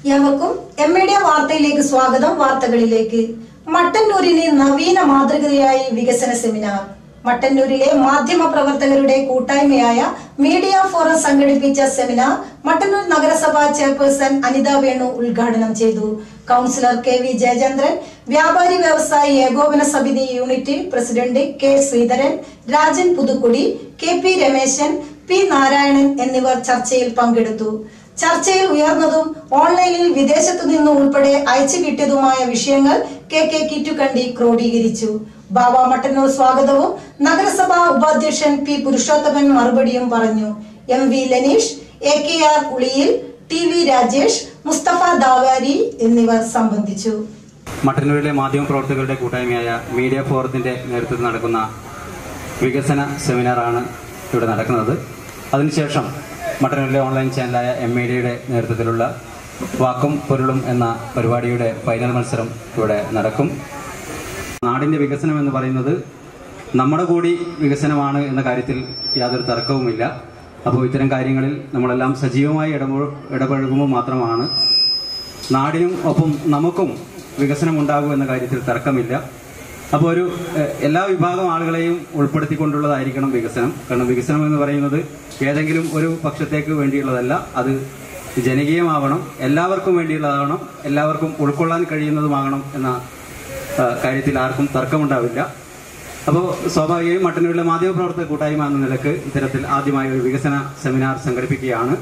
ഏവർക്കും M media വാർത്തയിലേക്ക് സ്വാഗതം വാർത്തകളിലേക്ക് മട്ടന്നൂരിന് നവീന മാതൃകയായി വികസന സെമിനാർ മട്ടന്നൂരിലെ മാധ്യമ പ്രവർത്തകരുടെ കൂട്ടായ്മയായ മീഡിയ ഫോറം സംഘടിപ്പിച്ച സെമിനാർ മട്ടന്നൂർ നഗരസഭാ ചെയർപേഴ്സൺ അനിത വേണു ഉദ്ഘാടനം ചെയ്തു കൗൺസിലർ കെ വി ജയചന്ദ്രൻ വ്യാപാരി വ്യവസായി ഏകോപന സമിതി unit president K Sreedharan Rajan Puthukudi K P Rameshan P Narayanan എന്നിവർ ചർച്ചയിൽ പങ്കെടുത്തു ചർച്ചയിൽ ഉയർന്നതും ഓൺലൈനിൽ വിദേശത്തു നിന്ന് ഉൾപ്പെടെ അയച്ചു കിട്ടിയതുമായ വിഷയങ്ങൾ കെ കെ കിറ്റുകണ്ടി ക്രോഡീകരിച്ചു ബാബ മട്ടന്നൂർ സ്വാഗതവും നഗരസഭാ ഉപാധ്യക്ഷൻ പി പുരുഷോത്തമൻ മറുപടിയും പറഞ്ഞു M V Laneesh A K R Uliyil T V Rajesh Musthafa Davari എന്നിവർ സംബന്ധിച്ചു മട്ടന്നൂരിലെ മാധ്യമപ്രവർത്തകരുടെ കൂട്ടായ്മയായ മീഡിയ ഫോറത്തിന്റെ നേതൃത്വത്തിൽ നടക്കുന്ന വികസന സെമിനാറാണ് ഇവിടെ നടക്കുന്നത് അതിനുശേഷം മട്ടന്നൂരിലെ ഓൺലൈൻ ചാനലായ എം മീഡിയയുടെ നേതൃത്വത്തിലുള്ള വാക്കും പൊരുളും എന്ന പരിപാടിയുടെ ഫൈനൽ മത്സരം ഇവിടെ നടക്കും നാടിന്റെ വികസനം എന്ന് പറയുന്നത് നമ്മുടെ കൂടി വികസനമാണ് എന്ന കാര്യത്തിൽ യാതൊരു തർക്കവുമില്ല അപ്പോൾ ഇത്തരം കാര്യങ്ങളിൽ നമ്മളെല്ലാം സജീവമായി ഇടപെ ഇടപഴകുമ്പോൾ മാത്രമാണ് നാടിനും ഒപ്പം നമുക്കും വികസനം ഉണ്ടാകും എന്ന കാര്യത്തിൽ തർക്കമില്ല അപ്പോൾ ഒരു എഹ്, എല്ലാ വിഭാഗം ആളുകളെയും ഉൾപ്പെടുത്തിക്കൊണ്ടുള്ളതായിരിക്കണം വികസനം കാരണം വികസനം എന്ന് പറയുന്നത് ഏതെങ്കിലും ഒരു പക്ഷത്തേക്ക് വേണ്ടിയുള്ളതല്ല അത് ജനകീയമാവണം എല്ലാവർക്കും വേണ്ടിയുള്ളതാവണം എല്ലാവർക്കും ഉൾക്കൊള്ളാൻ കഴിയുന്നതുമാകണം എന്ന ഏഹ്, കാര്യത്തിൽ ആർക്കും തർക്കമുണ്ടാവില്ല അപ്പോൾ സ്വാഭാവികമായും മട്ടന്നൂരിലെ മാധ്യമപ്രവർത്തക കൂട്ടായ്മ എന്ന നിലക്ക് ഇത്തരത്തിൽ ആദ്യമായി ഒരു വികസന സെമിനാർ സംഘടിപ്പിക്കുകയാണ്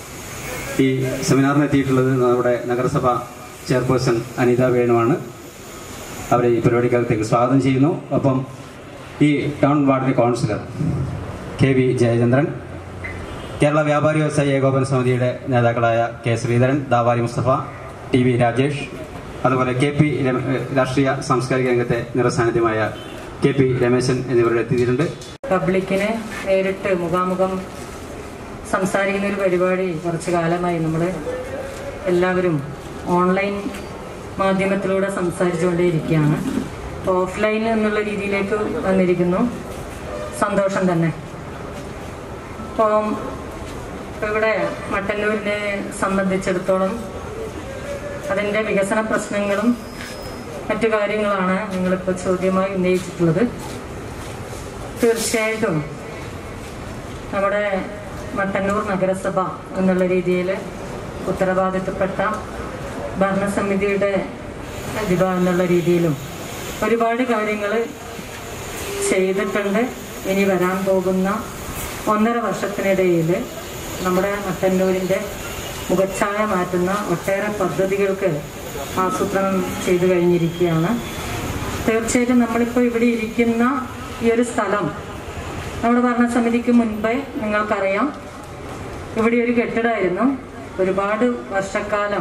ഈ സെമിനാറിന് എത്തിയിട്ടുള്ളത് നമ്മുടെ നഗരസഭ ചെയർപേഴ്സൺ അനിത വേണുവാണ് അവരെ ഈ പരിപാടിക്കകത്തേക്ക് സ്വാഗതം ചെയ്യുന്നു ഒപ്പം ഈ ടൗൺ വാർഡിലെ councillor K V Jayachandran Kerala വ്യാപാരി വ്യവസായി ഏകോപന സമിതിയുടെ നേതാക്കളായ K Sreedharan Davari Musthafa T V Rajesh അതുപോലെ കെ പി രമ- ഏഹ് രാഷ്ട്രീയ സാംസ്കാരിക രംഗത്തെ നിറസാന്നിധ്യമായ കെ പി രമേശൻ എന്നിവരുടെ എത്തിയിട്ടുണ്ട് പബ്ലിക്കിന് നേരിട്ട് മുഖാമുഖം സംസാരിക്കുന്ന ഒരു പരിപാടി കുറച്ച് കാലമായി നമ്മൾ എല്ലാവരും ഓൺലൈൻ മാധ്യമത്തിലൂടെ സംസാരിച്ചുകൊണ്ടേയിരിക്കുകയാണ് ഓഫ്ലൈൻ എന്നുള്ള രീതിയിലേക്ക് വന്നിരിക്കുന്നു സന്തോഷം തന്നെ അപ്പം ഇപ്പം ഇവിടെ മട്ടന്നൂരിനെ സംബന്ധിച്ചിടത്തോളം അതിൻ്റെ വികസന പ്രശ്നങ്ങളും മറ്റു കാര്യങ്ങളാണ് നിങ്ങളിപ്പോൾ ചോദ്യമായി ഉന്നയിച്ചിട്ടുള്ളത് തീർച്ചയായിട്ടും നമ്മുടെ മട്ടന്നൂർ നഗരസഭ എന്നുള്ള രീതിയിൽ ഉത്തരവാദിത്തപ്പെട്ട ഭരണസമിതിയുടെ പ്രതിഭ എന്നുള്ള രീതിയിലും ഒരുപാട് കാര്യങ്ങൾ ചെയ്തിട്ടുണ്ട് ഇനി വരാൻ പോകുന്ന ഒന്നര വർഷത്തിനിടയിൽ നമ്മുടെ മട്ടന്നൂരിൻ്റെ മുഖച്ഛായ മാറ്റുന്ന ഒട്ടേറെ പദ്ധതികൾക്ക് ആസൂത്രണം ചെയ്തു കഴിഞ്ഞിരിക്കുകയാണ് തീർച്ചയായിട്ടും നമ്മളിപ്പോൾ ഇവിടെ ഇരിക്കുന്ന ഈ ഒരു സ്ഥലം നമ്മുടെ ഭരണസമിതിക്ക് മുൻപേ നിങ്ങൾക്കറിയാം ഇവിടെ ഒരു കെട്ടിടമായിരുന്നു ഒരുപാട് വർഷക്കാലം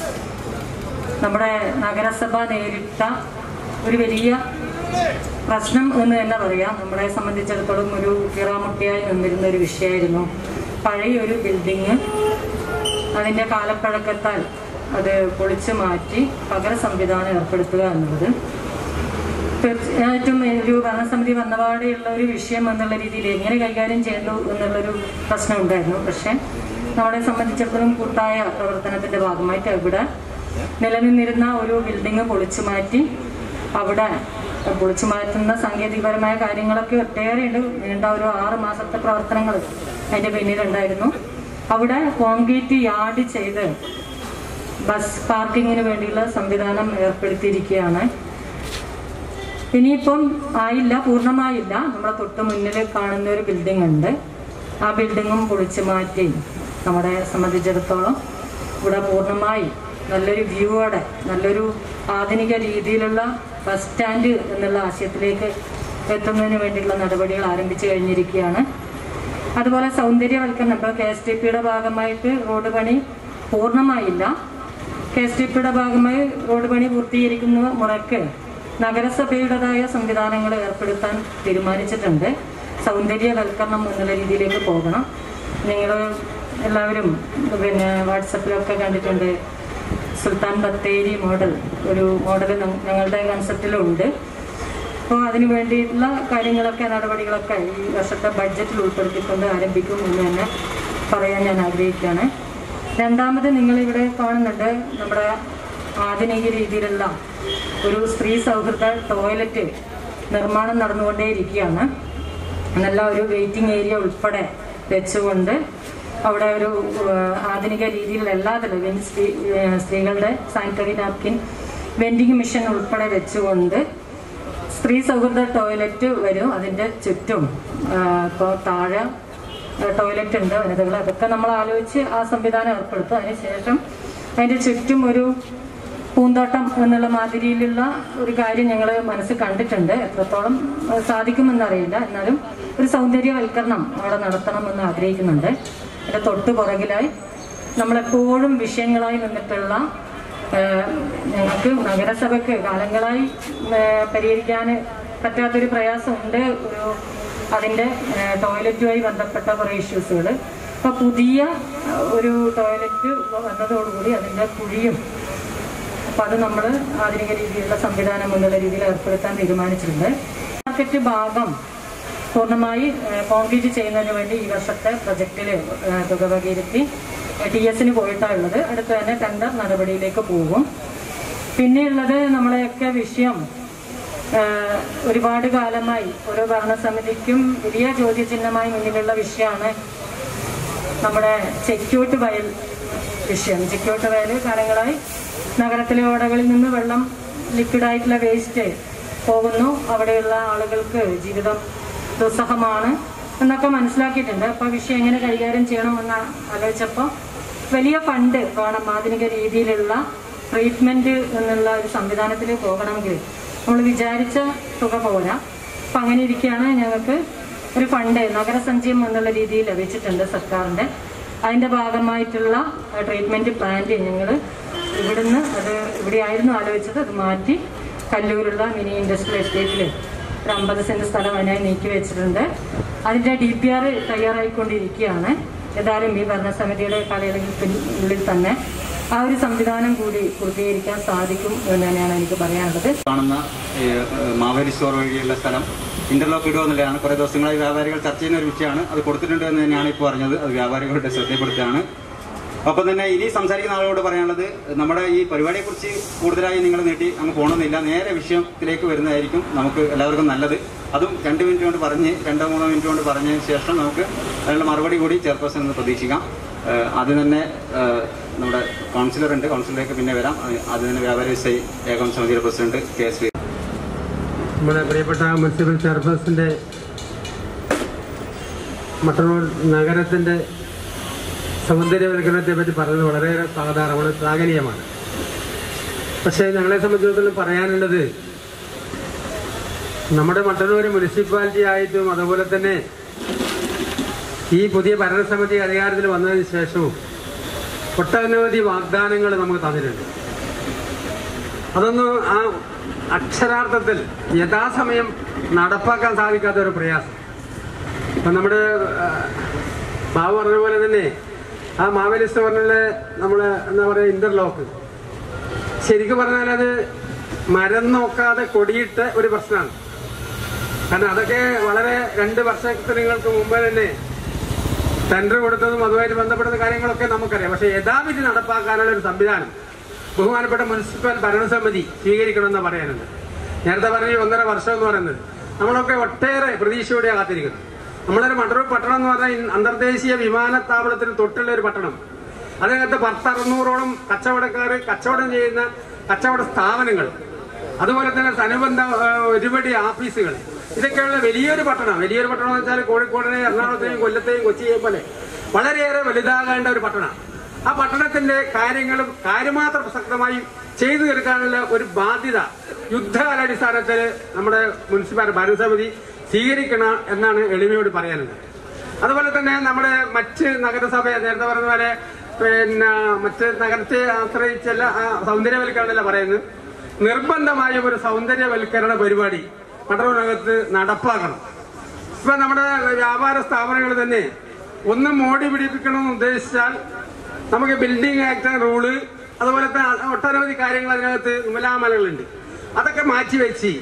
നമ്മുടെ നഗരസഭ നേരിട്ട ഒരു വലിയ പ്രശ്നം എന്ന് തന്നെ പറയാം നമ്മളെ സംബന്ധിച്ചിടത്തോളം ഒരു കിറാമുട്ടിയായി നിന്നിരുന്ന ഒരു വിഷയമായിരുന്നു പഴയ ഒരു ബിൽഡിങ് അതിൻ്റെ കാലപ്പഴക്കത്താൽ അത് പൊളിച്ചു മാറ്റി പകര സംവിധാനം ഏർപ്പെടുത്തുക എന്നുള്ളത് തീർച്ചയായിട്ടും ഒരു ഭരണസമിതി വന്നപാടെയുള്ള ഒരു വിഷയം എന്നുള്ള രീതിയിൽ എങ്ങനെ കൈകാര്യം ചെയ്യേണ്ടു എന്നുള്ളൊരു പ്രശ്നം ഉണ്ടായിരുന്നു പക്ഷെ നമ്മളെ സംബന്ധിച്ചിടത്തോളം കൂട്ടായ പ്രവർത്തനത്തിന്റെ ഭാഗമായിട്ട് ഇവിടെ നിലനിന്നിരുന്ന ഒരു ബിൽഡിംഗ് പൊളിച്ചു മാറ്റി അവിടെ പൊളിച്ചു മാറ്റുന്ന സാങ്കേതികപരമായ കാര്യങ്ങളൊക്കെ ഒട്ടേറെയുണ്ട് നീണ്ട ഒരു ആറ് മാസത്തെ പ്രവർത്തനങ്ങൾ അതിന്റെ പിന്നിലുണ്ടായിരുന്നു അവിടെ കോൺക്രീറ്റ് യാർഡ് ചെയ്ത് ബസ് പാർക്കിങ്ങിന് വേണ്ടിയുള്ള സംവിധാനം ഏർപ്പെടുത്തിയിരിക്കുകയാണ് ഇനിയിപ്പം ആയില്ല പൂർണ്ണമായില്ല നമ്മുടെ തൊട്ട് മുന്നിൽ കാണുന്ന ഒരു ബിൽഡിംഗ് ഉണ്ട് ആ ബിൽഡിങ്ങും പൊളിച്ചു മാറ്റി നമ്മളെ സംബന്ധിച്ചിടത്തോളം ഇവിടെ പൂർണ്ണമായി നല്ലൊരു വ്യൂവോടെ നല്ലൊരു ആധുനിക രീതിയിലുള്ള ബസ് സ്റ്റാൻഡ് എന്നുള്ള ആശയത്തിലേക്ക് എത്തുന്നതിന് വേണ്ടിയുള്ള നടപടികൾ ആരംഭിച്ചു കഴിഞ്ഞിരിക്കുകയാണ് അതുപോലെ സൗന്ദര്യവൽക്കരണം ഇപ്പോൾ കെ എസ് ടി പിയുടെ ഭാഗമായിട്ട് റോഡ് പണി പൂർണ്ണമായില്ല കെ എസ് ടി പിയുടെ ഭാഗമായി റോഡ് പണി പൂർത്തീകരിക്കുന്ന മുറയ്ക്ക് നഗരസഭയുടേതായ സംവിധാനങ്ങൾ ഏർപ്പെടുത്താൻ തീരുമാനിച്ചിട്ടുണ്ട് സൗന്ദര്യവൽക്കരണം എന്നുള്ള രീതിയിലേക്ക് പോകണം നിങ്ങൾ എല്ലാവരും പിന്നെ വാട്സപ്പിലൊക്കെ കണ്ടിട്ടുണ്ട് സുൽത്താൻ ബത്തേരി മോഡൽ ഒരു മോഡൽ ഞങ്ങളുടെ കൺസെപ്റ്റിലുണ്ട് അപ്പോൾ അതിനു വേണ്ടിയിട്ടുള്ള കാര്യങ്ങളൊക്കെ നടപടികളൊക്കെ ഈ വർഷത്തെ ബഡ്ജറ്റിൽ ഉൾപ്പെടുത്തിക്കൊണ്ട് ആരംഭിക്കും എന്ന് തന്നെ പറയാൻ ഞാൻ ആഗ്രഹിക്കുകയാണ് രണ്ടാമത് നിങ്ങൾ ഇവിടെ കാണുന്നുണ്ട് നമ്മുടെ ആധുനിക രീതിയിലുള്ള ഒരു സ്ത്രീ സൗഹൃദ ടോയ്ലറ്റ് നിർമ്മാണം നടന്നുകൊണ്ടേയിരിക്കുകയാണ് നല്ല ഒരു വെയിറ്റിംഗ് ഏരിയ ഉൾപ്പെടെ വെച്ചുകൊണ്ട് അവിടെ ഒരു ഏഹ്, ആധുനിക രീതിയിലുള്ള എല്ലാ തരം സ്ത്രീ ഏഹ്, സ്ത്രീകളുടെ സാനിറ്ററി നാപ്കിൻ വെൻഡിങ് മെഷീൻ ഉൾപ്പെടെ വെച്ചുകൊണ്ട് സ്ത്രീ സൗഹൃദ ടോയ്ലറ്റ് വരും അതിൻ്റെ ചുറ്റും ഇപ്പോൾ താഴെ ടോയ്ലറ്റ് ഉണ്ട് വനിതകൾ അതൊക്കെ നമ്മൾ ആലോചിച്ച് ആ സംവിധാനം ഏർപ്പെടുത്തും അതിനുശേഷം അതിൻ്റെ ചുറ്റും ഒരു പൂന്തോട്ടം എന്നുള്ള മാതിരിയിലുള്ള ഒരു കാര്യം ഞങ്ങൾ മനസ്സിൽ കണ്ടിട്ടുണ്ട് എത്രത്തോളം അത് സാധിക്കുമെന്നറിയില്ല എന്നാലും ഒരു സൗന്ദര്യവൽക്കരണം അവിടെ നടത്തണമെന്ന് ആഗ്രഹിക്കുന്നുണ്ട് അതിൻ്റെ തൊട്ട് പുറകിലായി നമ്മളെപ്പോഴും വിഷയങ്ങളായി നിന്നിട്ടുള്ള ഏഹ് ഞങ്ങൾക്ക് നഗരസഭയ്ക്ക് കാലങ്ങളായി ഏഹ് പരിഹരിക്കാൻ പറ്റാത്തൊരു പ്രയാസമുണ്ട് ഒരു അതിൻ്റെ ഏഹ് ടോയ്ലറ്റുമായി ബന്ധപ്പെട്ട കുറേ ഇഷ്യൂസുകൾ അപ്പോൾ പുതിയ ഏഹ് ഒരു ടോയ്ലറ്റ് വന്നതോടുകൂടി അതിൻ്റെ കുഴിയും അപ്പോൾ അത് നമ്മൾ ആധുനിക രീതിയിലുള്ള സംവിധാനം എന്നുള്ള രീതിയിൽ ഏർപ്പെടുത്താൻ തീരുമാനിച്ചിട്ടുണ്ട് മാർക്കറ്റ് ഭാഗം പൂർണ്ണമായി ഏഹ് കോൺക്രീറ്റ് ചെയ്യുന്നതിന് വേണ്ടി ഈ വർഷത്തെ പ്രൊജക്റ്റിൽ തുക വകയിരുത്തി ടി എസിന് പോയിട്ടാണ് ഉള്ളത് അടുത്ത് തന്നെ ടെൻഡർ നടപടിയിലേക്ക് പോകും പിന്നെയുള്ളത് നമ്മളെയൊക്കെ വിഷയം ഏഹ് ഒരുപാട് കാലമായി ഓരോ ഭരണസമിതിക്കും വലിയ ചോദ്യചിഹ്നമായി മുന്നിലുള്ള വിഷയമാണ് നമ്മുടെ ചെക്യൂട്ട് വയൽ വിഷയം ചെക്യൂട്ട് വയൽ കാലങ്ങളായി നഗരത്തിലെ ഓടകളിൽ നിന്ന് വെള്ളം ലിക്വിഡായിട്ടുള്ള വേസ്റ്റ് പോകുന്നു അവിടെയുള്ള ആളുകൾക്ക് ജീവിതം ദുസ്സഹമാണ് എന്നൊക്കെ മനസ്സിലാക്കിയിട്ടുണ്ട് അപ്പോൾ വിഷയം എങ്ങനെ കൈകാര്യം ചെയ്യണമെന്ന് ആലോചിച്ചപ്പോൾ വലിയ ഫണ്ട് വേണം ആധുനിക രീതിയിലുള്ള ട്രീറ്റ്മെന്റ് എന്നുള്ള ഒരു സംവിധാനത്തിൽ പോകണമെങ്കിൽ നമ്മൾ വിചാരിച്ച തുക പോരാ അപ്പം അങ്ങനെ ഇരിക്കുകയാണ് ഞങ്ങൾക്ക് ഒരു ഫണ്ട് നഗരസഞ്ചയം എന്നുള്ള രീതിയിൽ ലഭിച്ചിട്ടുണ്ട് സർക്കാരിൻ്റെ അതിൻ്റെ ഭാഗമായിട്ടുള്ള ട്രീറ്റ്മെൻറ്റ് പ്ലാന്റ് ഞങ്ങൾ ഇവിടുന്ന് അത് ഇവിടെ ആയിരുന്നു ആലോചിച്ചത് അത് മാറ്റി കല്ലൂരുള്ള മിനി ഇൻഡസ്ട്രിയൽ എസ്റ്റേറ്റിൽ ഒരു അമ്പത് സെൻറ്റ് സ്ഥലം അതിനായി നീക്കി വെച്ചിട്ടുണ്ട് അതിൻ്റെ ഡി പി ആർ തയ്യാറായിക്കൊണ്ടിരിക്കുകയാണ് ഏതായാലും ഈ ഭരണസമിതിയുടെ കാലയളവിൽ ഉള്ളിൽ തന്നെ ആ ഒരു സംവിധാനം കൂടി പൂർത്തീകരിക്കാൻ സാധിക്കും എന്ന് തന്നെയാണ് എനിക്ക് പറയാനുള്ളത് കാണുന്ന ഈ, ഏഹ്, മാവേലി സ്റ്റോർ വഴിയുള്ള സ്ഥലം ഇന്റർലോക്ക് ഇടുക എന്നുള്ളതാണ് കുറെ ദിവസങ്ങളായി വ്യാപാരികൾ ചർച്ച ചെയ്യുന്ന ഒരു വിഷയമാണ് അത് കൊടുത്തിട്ടുണ്ട് എന്ന് തന്നെയാണ് ഇപ്പോൾ പറഞ്ഞത് അത് വ്യാപാരികളുടെ ശ്രദ്ധപ്പെടുത്തുകയാണ് ഒപ്പം തന്നെ ഇനി സംസാരിക്കുന്ന ആളോട് പറയാനുള്ളത് നമ്മുടെ ഈ പരിപാടിയെക്കുറിച്ച് കൂടുതലായി നിങ്ങൾ നീട്ടി അങ്ങ് പോകണമെന്നില്ല നേരെ വിഷയത്തിലേക്ക് വരുന്നതായിരിക്കും നമുക്ക് എല്ലാവർക്കും നല്ലത് അതും രണ്ട് മിനിറ്റ് കൊണ്ട് പറഞ്ഞ് രണ്ടോ മൂന്നോ മിനിറ്റ് കൊണ്ട് പറഞ്ഞതിന് ശേഷം നമുക്ക് അതിനുള്ള മറുപടി കൂടി ചെയർപേഴ്സൺ എന്ന് പ്രതീക്ഷിക്കാം ഏഹ്, ആദ്യം തന്നെ ഏഹ്, നമ്മുടെ കൗൺസിലർ ഉണ്ട് കൗൺസിലറിലേക്ക് പിന്നെ വരാം അത് ആദ്യം തന്നെ വ്യാപാരി വ്യവസായി ഏകോപന സമിതിയുടെ പ്രസിഡന്റ് കെ ശ്രീ നമ്മുടെ പ്രിയപ്പെട്ട മുനിസിപ്പൽ ചെയർപേഴ്സന്റെ മട്ടന്നൂർ നഗരത്തിന്റെ സൗന്ദര്യവൽക്കരണത്തെ പറ്റി പറയുന്നത് വളരെയേറെ സാധാരണമാണ് ശ്ലാഘനീയമാണ് പക്ഷേ ഞങ്ങളെ സംബന്ധിച്ചിടത്തോളം പറയാനുള്ളത് നമ്മുടെ മട്ടന്നൂർ മുനിസിപ്പാലിറ്റി ആയിട്ടും അതുപോലെ തന്നെ ഈ പുതിയ ഭരണസമിതി അധികാരത്തിൽ വന്നതിന് ശേഷവും ഒട്ടനവധി വാഗ്ദാനങ്ങൾ നമുക്ക് തന്നിട്ടുണ്ട് അതൊന്നും ആ അക്ഷരാർത്ഥത്തിൽ യഥാസമയം നടപ്പാക്കാൻ സാധിക്കാത്ത ഒരു പ്രയാസം ഇപ്പം നമ്മുടെ ആ, ബാബു പറഞ്ഞ പോലെ തന്നെ ആ മാവേലി സ്റ്റോറിലെ നമ്മളെ എന്താ പറയുക ഇന്റർലോക്ക് ശരിക്കും പറഞ്ഞാൽ അത് മരം നോക്കാതെ കൊടിയിട്ട ഒരു പ്രശ്നമാണ് കാരണം അതൊക്കെ വളരെ രണ്ട് വർഷങ്ങൾക്ക് മുമ്പ് തന്നെ ടെൻഡർ കൊടുത്തതും അതുമായിട്ട് ബന്ധപ്പെടുന്ന കാര്യങ്ങളൊക്കെ നമുക്കറിയാം പക്ഷെ യഥാവിധി നടപ്പാക്കാനുള്ള ഒരു സംവിധാനം ബഹുമാനപ്പെട്ട മുനിസിപ്പൽ ഭരണസമിതി സ്വീകരിക്കണമെന്ന് പറയാനുണ്ട് നേരത്തെ പറഞ്ഞ ഈ ഒന്നര വർഷം എന്ന് പറയുന്നത് നമ്മളൊക്കെ ഒട്ടേറെ പ്രതീക്ഷയോടെ കാത്തിരിക്കുന്നു നമ്മളൊരു മട്ടന്നൂർ പട്ടണം എന്ന് പറഞ്ഞാൽ ഇന്ന് അന്തർദേശീയ വിമാനത്താവളത്തിന് തൊട്ടുള്ള ഒരു പട്ടണം അതിനകത്ത് പത്തറുന്നൂറോളം കച്ചവടക്കാർ കച്ചവടം ചെയ്യുന്ന കച്ചവട സ്ഥാപനങ്ങൾ അതുപോലെ തന്നെ അനുബന്ധ ആ, ഒരുപടി ഓഫീസുകൾ ഇതൊക്കെയുള്ള വലിയൊരു പട്ടണം വലിയൊരു പട്ടണം എന്ന് വെച്ചാൽ കോഴിക്കോടിനെ എറണാകുളത്തെയും കൊല്ലത്തെയും കൊച്ചിയെയും പോലെ വളരെയേറെ വലുതാകേണ്ട ഒരു പട്ടണം ആ പട്ടണത്തിന്റെ കാര്യങ്ങളും കാര്യമാത്ര പ്രസക്തമായി ചെയ്തു തീർക്കാനുള്ള ഒരു ബാധ്യത യുദ്ധകാലാടിസ്ഥാനത്തിൽ നമ്മുടെ മുനിസിപ്പൽ ഭരണസമിതി സ്വീകരിക്കണം എന്നാണ് എളിമയോട് പറയാനുള്ളത് അതുപോലെ തന്നെ നമ്മുടെ മറ്റ് നഗരസഭ നേരത്തെ പറഞ്ഞ പോലെ പിന്നെ മറ്റ് നഗരത്തെ ആശ്രയിച്ചല്ല ആ സൗന്ദര്യവൽക്കരണമല്ല പറയുന്നത് നിർബന്ധമായും ഒരു സൗന്ദര്യവൽക്കരണ പരിപാടി പട്ടണത്തിനകത്ത് നടപ്പാക്കണം ഇപ്പൊ നമ്മുടെ വ്യാപാര സ്ഥാപനങ്ങൾ തന്നെ ഒന്ന് മോടി പിടിപ്പിക്കണമെന്ന് ഉദ്ദേശിച്ചാൽ നമുക്ക് ബിൽഡിംഗ് ആക്ട് റൂള് അതുപോലത്തെ ഒട്ടനവധി കാര്യങ്ങൾ അതിനകത്ത് നൂലാമലകളുണ്ട് അതൊക്കെ മാറ്റിവെച്ച്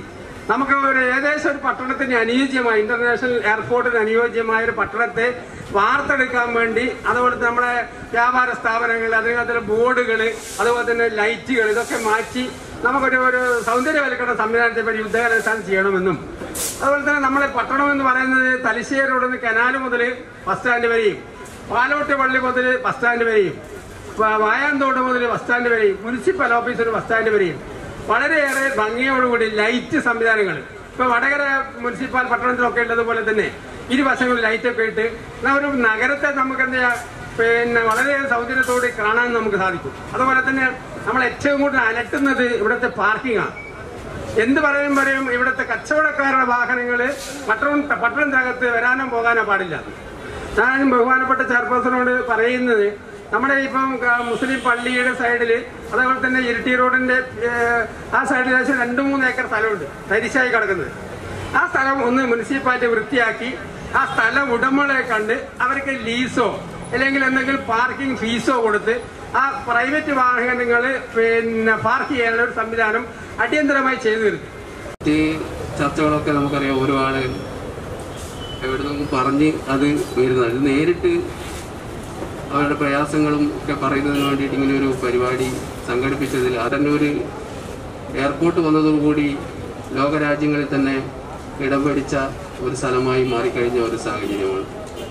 നമുക്ക് ഒരു ഏകദേശം ഒരു പട്ടണത്തിന് അനുയോജ്യമായ ഇന്റർനാഷണൽ എയർപോർട്ടിന് അനുയോജ്യമായ ഒരു പട്ടണത്തെ വാർത്തെടുക്കാൻ വേണ്ടി അതുപോലെ തന്നെ നമ്മുടെ വ്യാപാര സ്ഥാപനങ്ങൾ അതിനകത്തുള്ള ബോർഡുകൾ അതുപോലെ തന്നെ ലൈറ്റുകൾ ഇതൊക്കെ മാറ്റി നമുക്കൊരു ഒരു സൗന്ദര്യവൽക്കരണ സംവിധാനത്തെ പറ്റി യുദ്ധകാലസ്ഥാനം ചെയ്യണമെന്നും അതുപോലെ തന്നെ നമ്മുടെ പട്ടണം എന്ന് പറയുന്നത് തലശ്ശേരി റോഡിൽ നിന്ന് കനാല് മുതൽ ബസ് സ്റ്റാൻഡ് വരെയും പാലോട്ട് പള്ളി മുതൽ ബസ് സ്റ്റാൻഡ് വരെയും വ- വായാന്തോട് മുതൽ ബസ് സ്റ്റാൻഡ് വരെയും മുനിസിപ്പൽ ഓഫീസർ ബസ് സ്റ്റാൻഡ് വരെയും വളരെയേറെ ഭംഗിയോടുകൂടി ലൈറ്റ് സംവിധാനങ്ങൾ ഇപ്പൊ വടകര മുനിസിപ്പൽ പട്ടണത്തിലൊക്കെ ഉള്ളതുപോലെ തന്നെ ഇരുവശങ്ങളിൽ ലൈറ്റൊക്കെ ഇട്ട് എന്നാ ഒരു നഗരത്തെ നമുക്ക് എന്താ ചെയ്യാ, പിന്നെ വളരെ സൗകര്യത്തോടെ കാണാൻ നമുക്ക് സാധിക്കും അതുപോലെ തന്നെ നമ്മൾ ഏറ്റവും കൂടുതൽ അലട്ടുന്നത് ഇവിടുത്തെ പാർക്കിംഗ് ആണ് എന്ത് പറയും പറയും ഇവിടുത്തെ കച്ചവടക്കാരുടെ വാഹനങ്ങൾ പട്ടണം പട്ടണത്തിനകത്ത് വരാനോ പോകാനോ പാടില്ല ഞാൻ ബഹുമാനപ്പെട്ട ചെയർപേഴ്സണോട് പറയുന്നത് നമ്മുടെ ഇപ്പം ക- മുസ്ലിം പള്ളിയുടെ സൈഡിൽ അതേപോലെ തന്നെ ഇരിട്ടി റോഡിന്റെ ഏഹ്, ആ സൈഡിൽ ഏകദേശം രണ്ട് മൂന്ന് ഏക്കർ സ്ഥലമുണ്ട് തരിശായി കിടക്കുന്നത് ആ സ്ഥലം ഒന്ന് മുനിസിപ്പാലിറ്റി വൃത്തിയാക്കി ആ സ്ഥല ഉടമകളെ കണ്ട് അവർക്ക് ലീസോ അല്ലെങ്കിൽ എന്തെങ്കിലും പാർക്കിംഗ് ഫീസോ കൊടുത്ത് ആ പ്രൈവറ്റ് വാഹനങ്ങൾ പിന്നെ പാർക്ക് ചെയ്യാനുള്ള ഒരു സംവിധാനം അടിയന്തരമായി ചെയ്തു തീർക്കും ഈ ചർച്ചകളൊക്കെ നമുക്കറിയാം ഓരോ ആള് എവിടെ നിന്നും പറഞ്ഞ് അത് വരുന്നത് അത് നേരിട്ട് അവരുടെ പ്രയാസങ്ങളും ഒക്കെ പറയുന്നതിന് വേണ്ടിയിട്ട് ഇങ്ങനെ ഒരു പരിപാടി സംഘടിപ്പിച്ചതിൽ അതന്നെ ഒരു എയർപോർട്ട് വന്നതോടുകൂടി ലോകരാജ്യങ്ങളിൽ തന്നെ ഇടം പിടിച്ച ഒരു സ്ഥലമായി മാറിക്കഴിഞ്ഞ ഒരു സാഹചര്യമാണ്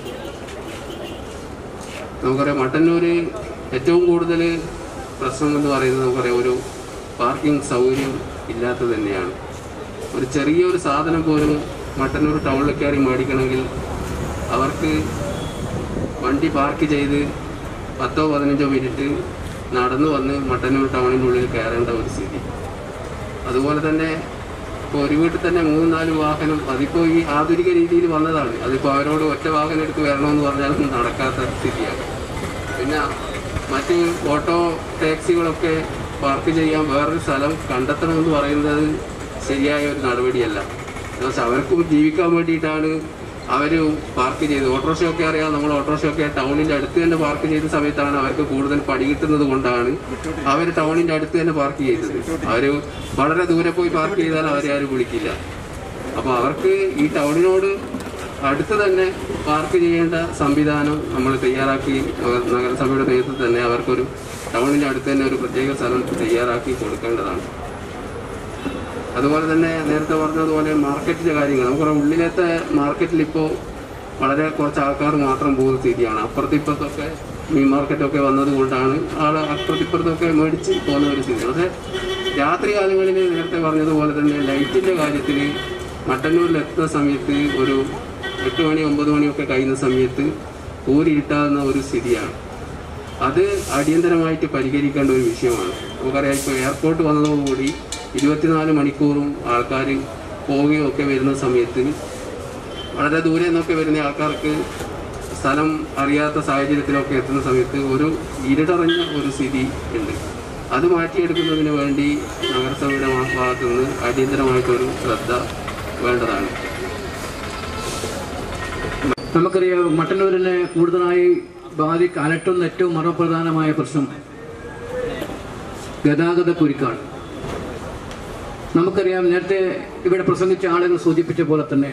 നമുക്കറിയാം മട്ടന്നൂര് ഏറ്റവും കൂടുതൽ പ്രശ്നം എന്ന് പറയുന്നത് നമുക്കറിയാം ഒരു പാർക്കിംഗ് സൗകര്യം ഇല്ലാത്തത് തന്നെയാണ് ഒരു ചെറിയൊരു സാധനം പോലും മട്ടന്നൂർ ടൗണിൽ കയറി മേടിക്കണമെങ്കിൽ അവർക്ക് വണ്ടി പാർക്ക് ചെയ്ത് പത്തോ പതിനഞ്ചോ മിനിറ്റ് നടന്നു വന്ന് മട്ടന്നൂർ ടൗണിൻ്റെ ഉള്ളിൽ കയറേണ്ട ഒരു സ്ഥിതി അതുപോലെ തന്നെ ഇപ്പോൾ ഒരു വീട്ടിൽ തന്നെ മൂന്ന് നാല് വാഹനം അതിപ്പോൾ ഈ ആധുനിക രീതിയിൽ വന്നതാണ് അതിപ്പോൾ അവരോട് ഒറ്റ വാഹനം എടുത്ത് വരണമെന്ന് പറഞ്ഞാൽ നടക്കാത്ത സ്ഥിതിയാണ് പിന്നെ മറ്റ് ഓട്ടോ ടാക്സികളൊക്കെ പാർക്ക് ചെയ്യാൻ വേറൊരു സ്ഥലം കണ്ടെത്തണമെന്ന് പറയുന്നത് ശരിയായ ഒരു നടപടിയല്ല എന്നുവെച്ചാൽ അവർക്കും ജീവിക്കാൻ വേണ്ടിയിട്ടാണ് അവർ പാർക്ക് ചെയ്ത് ഓട്ടോറിക്ഷ ഒക്കെ അറിയാം നമ്മൾ ഓട്ടോറിക്ഷ ഒക്കെ ടൗണിൻ്റെ അടുത്ത് തന്നെ പാർക്ക് ചെയ്ത സമയത്താണ് അവർക്ക് കൂടുതൽ പടി കിട്ടുന്നത് കൊണ്ടാണ് അവർ ടൗണിൻ്റെ അടുത്ത് തന്നെ പാർക്ക് ചെയ്തത് അവർ വളരെ ദൂരെ പോയി പാർക്ക് ചെയ്താൽ അവരെ ആരും വിളിക്കില്ല അപ്പോൾ അവർക്ക് ഈ ടൗണിനോട് അടുത്ത് തന്നെ പാർക്ക് ചെയ്യേണ്ട സംവിധാനം നമ്മൾ തയ്യാറാക്കി നഗ- നഗരസഭയുടെ നേതൃത്വത്തിൽ തന്നെ അവർക്കൊരു ടൗണിൻ്റെ അടുത്ത് തന്നെ ഒരു പ്രത്യേക സ്ഥലം തയ്യാറാക്കി കൊടുക്കേണ്ടതാണ് അതുപോലെ തന്നെ നേരത്തെ പറഞ്ഞതുപോലെ മാർക്കറ്റിലെ കാര്യങ്ങൾ നമുക്കറിയാം ഉള്ളിലത്തെ മാർക്കറ്റിൽ ഇപ്പോൾ വളരെ കുറച്ച് ആൾക്കാർ മാത്രം പോകുന്ന സ്ഥിതിയാണ് അപ്പുറത്തിപ്പുറത്തൊക്കെ മീൻ മാർക്കറ്റൊക്കെ വന്നത് കൊണ്ടാണ് ആൾ അപ്പുറത്തിപ്പുറത്തൊക്കെ മേടിച്ച് പോകുന്ന ഒരു സ്ഥിതി പക്ഷേ രാത്രി കാലങ്ങളിൽ നേരത്തെ പറഞ്ഞതുപോലെ തന്നെ ലൈറ്റിൻ്റെ കാര്യത്തിൽ മട്ടന്നൂരിൽ എത്തുന്ന സമയത്ത് ഒരു എട്ട് മണി ഒമ്പത് മണിയൊക്കെ കഴിയുന്ന സമയത്ത് ഊരിയിട്ടാകുന്ന ഒരു സ്ഥിതിയാണ് അത് അടിയന്തരമായിട്ട് പരിഹരിക്കേണ്ട ഒരു വിഷയമാണ് നമുക്കറിയാം ഇപ്പോൾ എയർപോർട്ട് വന്നതോടുകൂടി ഇരുപത്തിനാല് മണിക്കൂറും ആൾക്കാർ പോവുകയും ഒക്കെ വരുന്ന സമയത്ത് വളരെ ദൂരെ നിന്നൊക്കെ വരുന്ന ആൾക്കാർക്ക് സ്ഥലം അറിയാത്ത സാഹചര്യത്തിലൊക്കെ എത്തുന്ന സമയത്ത് ഒരു ഇരുടറിഞ്ഞ ഒരു സ്ഥിതി ഉണ്ട് അത് മാറ്റിയെടുക്കുന്നതിന് വേണ്ടി നഗരസഭയുടെ ഭാ- ഭാഗത്തു നിന്ന് അടിയന്തരമായിട്ടൊരു ശ്രദ്ധ വേണ്ടതാണ് നമുക്കറിയാം മട്ടന്നൂരിനെ കൂടുതലായി ബാധിക്ക അലട്ടുന്ന ഏറ്റവും മർമ്മപ്രധാനമായ പ്രശ്നം ഗതാഗത കുരുക്കാണ് നമുക്കറിയാം നേരത്തെ ഇവിടെ പ്രസംഗിച്ച ആളുകൾ സൂചിപ്പിച്ച പോലെ തന്നെ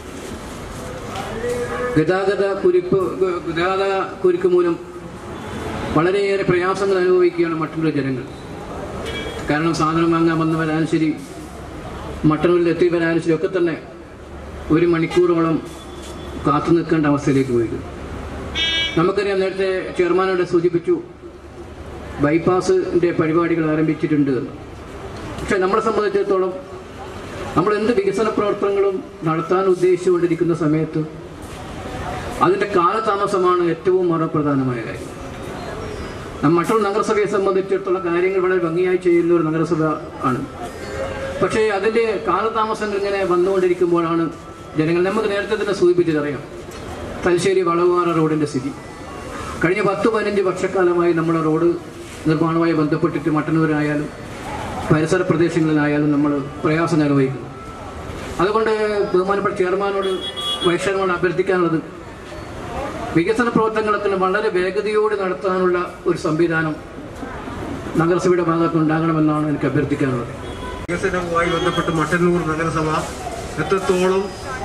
ഗതാഗത കുരിപ്പ് ഗ- ഗതാഗത കുരുക്ക് മൂലം വളരെയേറെ പ്രയാസങ്ങൾ അനുഭവിക്കുകയാണ് മട്ടന്നൂർ ജനങ്ങൾ കാരണം സാധനം വാങ്ങാൻ വന്നവരായാലും ശരി മട്ടന്നൂരിൽ എത്തി വരാനും ശരി ഒക്കെ തന്നെ ഒരു മണിക്കൂറോളം കാത്തു നിൽക്കേണ്ട അവസ്ഥയിലേക്ക് പോയിരിക്കും നമുക്കറിയാം നേരത്തെ ചെയർമാനോട് സൂചിപ്പിച്ചു ബൈപ്പാസിൻ്റെ പരിപാടികൾ ആരംഭിച്ചിട്ടുണ്ട് എന്ന് പക്ഷെ നമ്മളെ സംബന്ധിച്ചിടത്തോളം നമ്മൾ എന്ത് വികസന പ്രവർത്തനങ്ങളും നടത്താൻ ഉദ്ദേശിച്ചുകൊണ്ടിരിക്കുന്ന സമയത്ത് അതിൻ്റെ കാലതാമസമാണ് ഏറ്റവും മർമ്മപ്രധാനമായ കാര്യം നമ്മ മറ്റുള്ള നഗരസഭയെ സംബന്ധിച്ചിടത്തോളം കാര്യങ്ങൾ വളരെ ഭംഗിയായി ചെയ്യുന്ന ഒരു നഗരസഭ ആണ് പക്ഷേ അതിൻ്റെ കാലതാമസങ്ങൾ ഇങ്ങനെ വന്നുകൊണ്ടിരിക്കുമ്പോഴാണ് ജനങ്ങൾ നമുക്ക് നേരത്തെ തന്നെ സൂചിപ്പിച്ചതറിയാം തലശ്ശേരി വളവാറ റോഡിൻ്റെ സ്ഥിതി കഴിഞ്ഞ പത്ത് പതിനഞ്ച് വർഷക്കാലമായി നമ്മുടെ റോഡ് നിർമ്മാണവുമായി ബന്ധപ്പെട്ടിട്ട് മട്ടന്നൂരായാലും പരിസര പ്രദേശങ്ങളിലായാലും നമ്മൾ പ്രയാസം അനുഭവിക്കുന്നു അതുകൊണ്ട് ബഹുമാനപ്പെട്ട ചെയർമാനോട് വൈസ് ചെയർമാൻ അഭ്യർത്ഥിക്കാനുള്ളത് വികസന പ്രവർത്തനങ്ങളൊക്കെ വളരെ വേഗതയോടെ നടത്താനുള്ള ഒരു സംവിധാനം നഗരസഭയുടെ ഭാഗത്ത് ഉണ്ടാകണമെന്നാണ് എനിക്ക് അഭ്യർത്ഥിക്കാനുള്ളത് വികസനവുമായി ബന്ധപ്പെട്ട് മട്ടന്നൂർ നഗരസഭ എത്രത്തോളം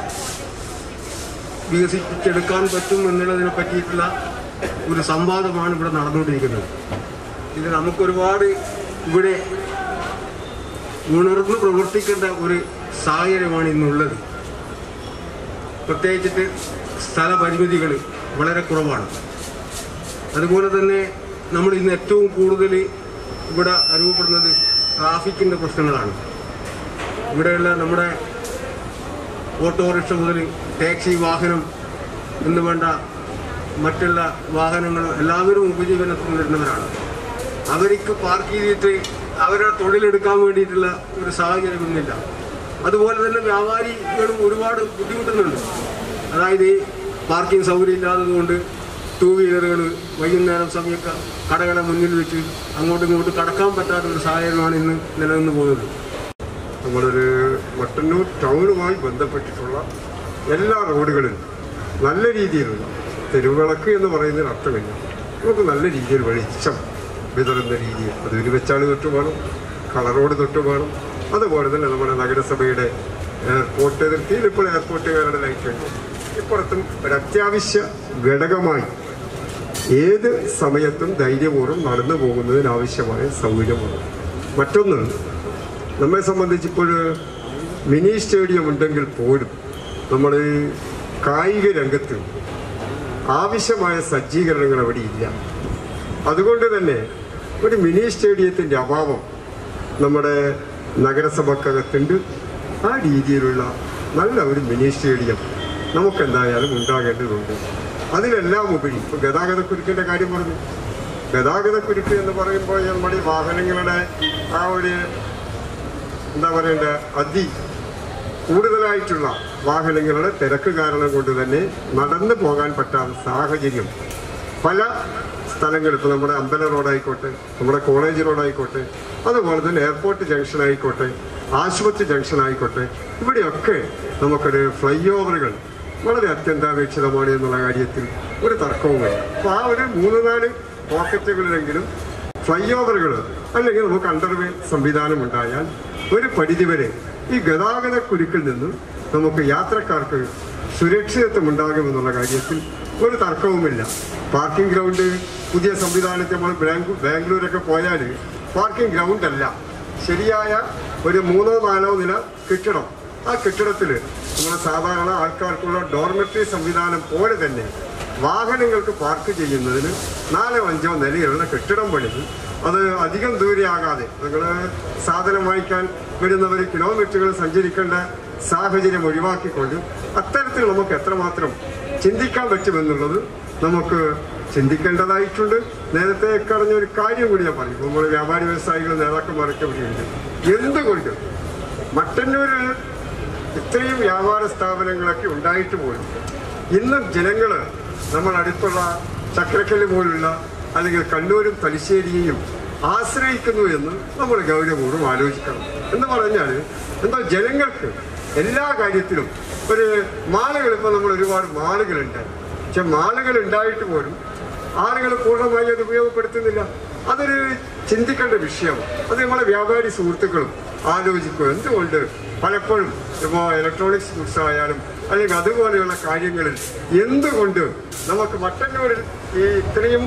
വികസിപ്പിച്ചെടുക്കാൻ പറ്റും എന്നുള്ളതിനെ പറ്റിയിട്ടുള്ള ഒരു സംവാദമാണ് ഇവിടെ നടന്നുകൊണ്ടിരിക്കുന്നത് ഇത് നമുക്കൊരുപാട് ഇവിടെ ഉണർന്ന് പ്രവർത്തിക്കേണ്ട ഒരു സാഹചര്യമാണ് ഇന്നുള്ളത് പ്രത്യേകിച്ചിട്ട് സ്ഥലപരിമിതികൾ വളരെ കുറവാണ് അതുപോലെ തന്നെ നമ്മൾ ഇന്ന് ഏറ്റവും കൂടുതൽ ഇവിടെ അനുഭവപ്പെടുന്നത് ട്രാഫിക്കിൻ്റെ പ്രശ്നങ്ങളാണ് ഇവിടെയുള്ള നമ്മുടെ ഓട്ടോറിക്ഷ മുതൽ ടാക്സി വാഹനം എന്ന് വേണ്ട മറ്റുള്ള വാഹനങ്ങൾ എല്ലാവരും ഉപജീവനത്തിന് വരുന്നവരാണ് അവർക്ക് പാർക്ക് ചെയ്തിട്ട് അവരുടെ തൊഴിലെടുക്കാൻ വേണ്ടിയിട്ടുള്ള ഒരു സാഹചര്യം ഇന്നില്ല അതുപോലെ തന്നെ വ്യാപാരികളും ഒരുപാട് ബുദ്ധിമുട്ടുന്നുണ്ട് അതായത് ഈ പാർക്കിംഗ് സൗകര്യം ഇല്ലാത്തതുകൊണ്ട് ടൂ വീലറുകൾ വൈകുന്നേരം സമയമൊക്കെ കടകളെ മുന്നിൽ വെച്ച് അങ്ങോട്ടും ഇങ്ങോട്ടും കടക്കാൻ പറ്റാത്ത ഒരു സാഹചര്യമാണ് ഇന്ന് നിലനിന്ന് പോകുന്നത് നമ്മളൊരു മട്ടന്നൂർ ടൗണുമായി ബന്ധപ്പെട്ടിട്ടുള്ള എല്ലാ റോഡുകളിലും നല്ല രീതിയിലുള്ള തെരുവിളക്ക് എന്ന് പറയുന്നതിന് അർത്ഥമില്ല നമുക്ക് നല്ല രീതിയിൽ വെളിച്ചം വിതറുന്ന രീതിയിൽ അത് ഉരുവച്ചാണ് തൊട്ട് വേണം കളറോട് തൊട്ട് വേണം അതുപോലെ തന്നെ നമ്മുടെ നഗരസഭയുടെ എയർപോർട്ട് തീയിൽ ഇപ്പോൾ എയർപോർട്ടുകാരുടെ ലൈറ്റ് ഉണ്ട് ഇപ്പുറത്തും ഒരു അത്യാവശ്യ ഘടകമായി ഏത് സമയത്തും ധൈര്യപൂർവ്വം നടന്നു പോകുന്നതിനാവശ്യമായ സൗകര്യമാണ് മറ്റൊന്ന് നമ്മെ സംബന്ധിച്ച് ഇപ്പോൾ മിനി സ്റ്റേഡിയം ഉണ്ടെങ്കിൽ പോലും നമ്മൾ കായിക രംഗത്ത് ആവശ്യമായ സജ്ജീകരണങ്ങൾ അവിടെ ഇല്ല അതുകൊണ്ട് തന്നെ ഒരു മിനി സ്റ്റേഡിയത്തിൻ്റെ അഭാവം നമ്മുടെ നഗരസഭക്കകത്തുണ്ട് ആ രീതിയിലുള്ള നല്ല ഒരു മിനി സ്റ്റേഡിയം നമുക്കെന്തായാലും ഉണ്ടാകേണ്ടതുണ്ട് അതിലെല്ലാം ഉപരി ഇപ്പോൾ ഗതാഗതക്കുരുക്കിൻ്റെ കാര്യം പറഞ്ഞു ഗതാഗതക്കുരുക്ക് എന്ന് പറയുമ്പോൾ നമ്മുടെ ഈ വാഹനങ്ങളുടെ ആ ഒരു എന്താ പറയണ്ട അതി കൂടുതലായിട്ടുള്ള വാഹനങ്ങളുടെ തിരക്ക് കാരണം കൊണ്ട് തന്നെ നടന്നു പോകാൻ പറ്റാത്ത സാഹചര്യം പല സ്ഥലങ്ങൾ ഇപ്പോൾ നമ്മുടെ അമ്പല റോഡായിക്കോട്ടെ നമ്മുടെ കോളേജ് റോഡായിക്കോട്ടെ അതുപോലെ തന്നെ എയർപോർട്ട് ജംഗ്ഷൻ ആയിക്കോട്ടെ ആശുപത്രി ജംഗ്ഷൻ ആയിക്കോട്ടെ ഇവിടെയൊക്കെ നമുക്കൊരു ഫ്ലൈ ഓവറുകൾ വളരെ അത്യന്താപേക്ഷിതമാണ് എന്നുള്ള കാര്യത്തിൽ ഒരു തർക്കവുമില്ല അപ്പോൾ ആ ഒരു മൂന്ന് നാല് പോക്കറ്റുകളിലെങ്കിലും ഫ്ലൈ ഓവറുകൾ അല്ലെങ്കിൽ നമുക്ക് അണ്ടർവേ സംവിധാനം ഉണ്ടായാൽ ഒരു പരിധിവരെ ഈ ഗതാഗത കുരുക്കിൽ നിന്ന് നമുക്ക് യാത്രക്കാർക്ക് സുരക്ഷിതത്വം ഉണ്ടാകുമെന്നുള്ള കാര്യത്തിൽ ഒരു തർക്കവുമില്ല പാർക്കിംഗ് ഗ്രൗണ്ട് പുതിയ സംവിധാനത്തിൽ നമ്മൾ ബാംഗ്ലൂ ബാംഗ്ലൂരൊക്കെ പോയാൽ പാർക്കിംഗ് ഗ്രൗണ്ട് അല്ല ശരിയായ ഒരു മൂന്നോ നാലോ നില കെട്ടിടം ആ കെട്ടിടത്തിൽ നമ്മൾ സാധാരണ ആൾക്കാർക്കുള്ള ഡോർമെട്രി സംവിധാനം പോലെ തന്നെ വാഹനങ്ങൾക്ക് പാർക്ക് ചെയ്യുന്നതിന് നാലോ അഞ്ചോ നിലയിലുള്ള കെട്ടിടം പണിത് അത് അധികം ദൂരെയാകാതെ നിങ്ങൾ സാധനം വാങ്ങിക്കാൻ വരുന്നവർ കിലോമീറ്ററുകൾ സഞ്ചരിക്കേണ്ട സാഹചര്യം ഒഴിവാക്കിക്കൊണ്ട് അത്തരത്തിൽ നമുക്ക് എത്രമാത്രം ചിന്തിക്കാൻ പറ്റുമെന്നുള്ളത് നമുക്ക് ചിന്തിക്കേണ്ടതായിട്ടുണ്ട് നേരത്തെ കടഞ്ഞ ഒരു കാര്യം കൂടി ഞാൻ പറയും നമ്മൾ വ്യാപാരി വ്യവസായികൾ നേതാക്കന്മാരൊക്കെ ഇവിടെയുണ്ട് എന്തുകൊണ്ട് മട്ടന്നൂരിൽ ഇത്രയും വ്യാപാര സ്ഥാപനങ്ങളൊക്കെ ഉണ്ടായിട്ട് പോലും ഇന്നും ജനങ്ങൾ നമ്മൾ അടുത്തുള്ള ചക്രക്കല്ല് പോലുള്ള അല്ലെങ്കിൽ കണ്ണൂരും തലശ്ശേരിയെയും ആശ്രയിക്കുന്നു എന്ന് നമ്മൾ ഗൗരവപൂർവ്വം ആലോചിക്കണം എന്ന് പറഞ്ഞാൽ എന്താ ജനങ്ങൾക്ക് എല്ലാ കാര്യത്തിലും ഒരു മാളുകൾ ഇപ്പോൾ നമ്മൾ ഒരുപാട് മാളുകളുണ്ട് പക്ഷെ മാളുകൾ ഉണ്ടായിട്ട് പോലും ആളുകൾ പൂർണ്ണമായി അത് ഉപയോഗപ്പെടുത്തുന്നില്ല അതൊരു ചിന്തിക്കേണ്ട വിഷയമാണ് അത് നമ്മളെ വ്യാപാരി സുഹൃത്തുക്കളും ആലോചിക്കുക എന്തുകൊണ്ട് പലപ്പോഴും ഇപ്പോൾ ഇലക്ട്രോണിക്സ് ഗുഡ്സ് ആയാലും അല്ലെങ്കിൽ അതുപോലെയുള്ള കാര്യങ്ങളിൽ എന്തുകൊണ്ട് നമുക്ക് മട്ടന്നൂരിൽ ഈ ഇത്രയും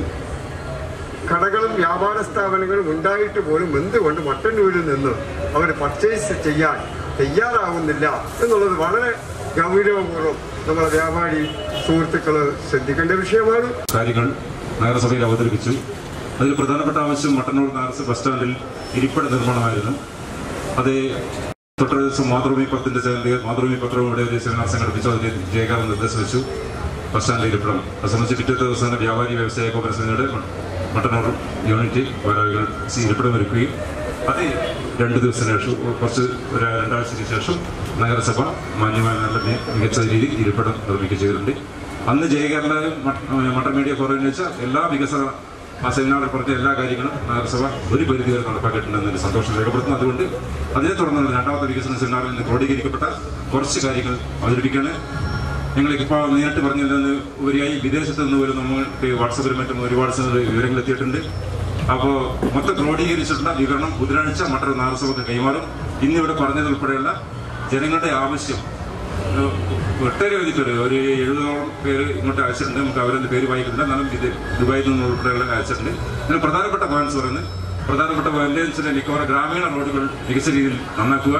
കടകളും വ്യാപാര സ്ഥാപനങ്ങളും ഉണ്ടായിട്ട് പോലും എന്തുകൊണ്ട് മട്ടന്നൂരിൽ നിന്ന് അവർ പർച്ചേസ് ചെയ്യാൻ തയ്യാറാവുന്നില്ല എന്നുള്ളത് വളരെ ഗൗരവപൂർവ്വം നമ്മളെ വ്യാപാരി സുഹൃത്തുക്കൾ ശ്രദ്ധിക്കേണ്ട വിഷയമാണ് കാര്യങ്ങൾ നഗരസഭയിൽ അവതരിപ്പിച്ചു അതിൽ പ്രധാനപ്പെട്ട ആവശ്യം മട്ടന്നൂർ നഗരസഭ ബസ് സ്റ്റാൻഡിൽ ഇരിപ്പിട നിർമ്മാണമായിരുന്നു അത് തൊട്ട ദിവസം മാതൃഭൂമി പത്തിന്റെ ചേർന്ന് മാതൃഭൂമി പത്രവും ഇവിടെ ഒരു സെമിനാർ സംഘടിപ്പിച്ചു അതിന് ജയകാരൻ നിർദ്ദേശം വെച്ചു ബസ് സ്റ്റാൻഡിൽ ഇരിപ്പിടം അത് സംബന്ധിച്ച് പിറ്റത്തെ ദിവസം തന്നെ വ്യാപാരി വ്യവസായ കോർപ്പറേഷനുടെ മട്ടന്നൂർ യൂണിറ്റ് ഭാരവാഹികൾ ഇരിപ്പിടം ഒരുക്കുകയും അത് രണ്ട് ദിവസത്തിന് ശേഷം കുറച്ച് ഒരു രണ്ടാഴ്ചയ്ക്ക് ശേഷം നഗരസഭ മാന്യമായ നല്ല മി- മികച്ച രീതിയിൽ ഇരിപ്പിടം നിർമ്മിക്കുക ചെയ്തിട്ടുണ്ട് അന്ന് ജയകേരളയും മട്ടൺ മീഡിയ ഫോറം വെച്ച എല്ലാ വികസന ആ സെമിനാറിൽ പറഞ്ഞ എല്ലാ കാര്യങ്ങളും നഗരസഭ ഒരു പരിധി വരെ നടപ്പാക്കിയിട്ടുണ്ടെന്നതിന് സന്തോഷം രേഖപ്പെടുത്തുന്നു അതുകൊണ്ട് അതിനെ തുടർന്ന് രണ്ടാമത്തെ വികസന സെമിനാറിൽ നിന്ന് ക്രോഡീകരിക്കപ്പെട്ട കുറച്ച് കാര്യങ്ങൾ അവതരിപ്പിക്കുകയാണ് ഞങ്ങളിപ്പോൾ നേരിട്ട് പറഞ്ഞതിൽ നിന്ന് ഉപരിയായി വിദേശത്ത് നിന്ന് പോലും നമ്മൾക്ക് വാട്സപ്പിൽ മറ്റും ഒരുപാട് സ്ഥലങ്ങളിൽ വിവരങ്ങൾ എത്തിയിട്ടുണ്ട് അപ്പോൾ മൊത്തം ക്രോഡീകരിച്ചിട്ടുള്ള വിവരണം ബുധനാഴ്ച മറ്റൊരു നഗരസഭക്ക് കൈമാറും ഇന്നിവിടെ പറഞ്ഞതുൾപ്പെടെയുള്ള ജനങ്ങളുടെ ആവശ്യം ഒരു ഒട്ടേറെ പേര് ഒരു എഴുപതോളം പേര് ഇങ്ങോട്ട് അയച്ചിട്ടുണ്ട് നമുക്ക് അവരുടെ പേര് വായിക്കുന്നില്ല എന്നാലും ഇത് ദുബായിൽ നിന്ന് ഉൾപ്പെടെയുള്ള അയച്ചിട്ടുണ്ട് ഇതിൽ പ്രധാനപ്പെട്ട പോയിന്റ്സ് പറയുന്നത് പ്രധാനപ്പെട്ട പോയിന്റ് വെച്ചാൽ മിക്കവാറും ഗ്രാമീണ റോഡുകൾ മികച്ച രീതിയിൽ നന്നാക്കുക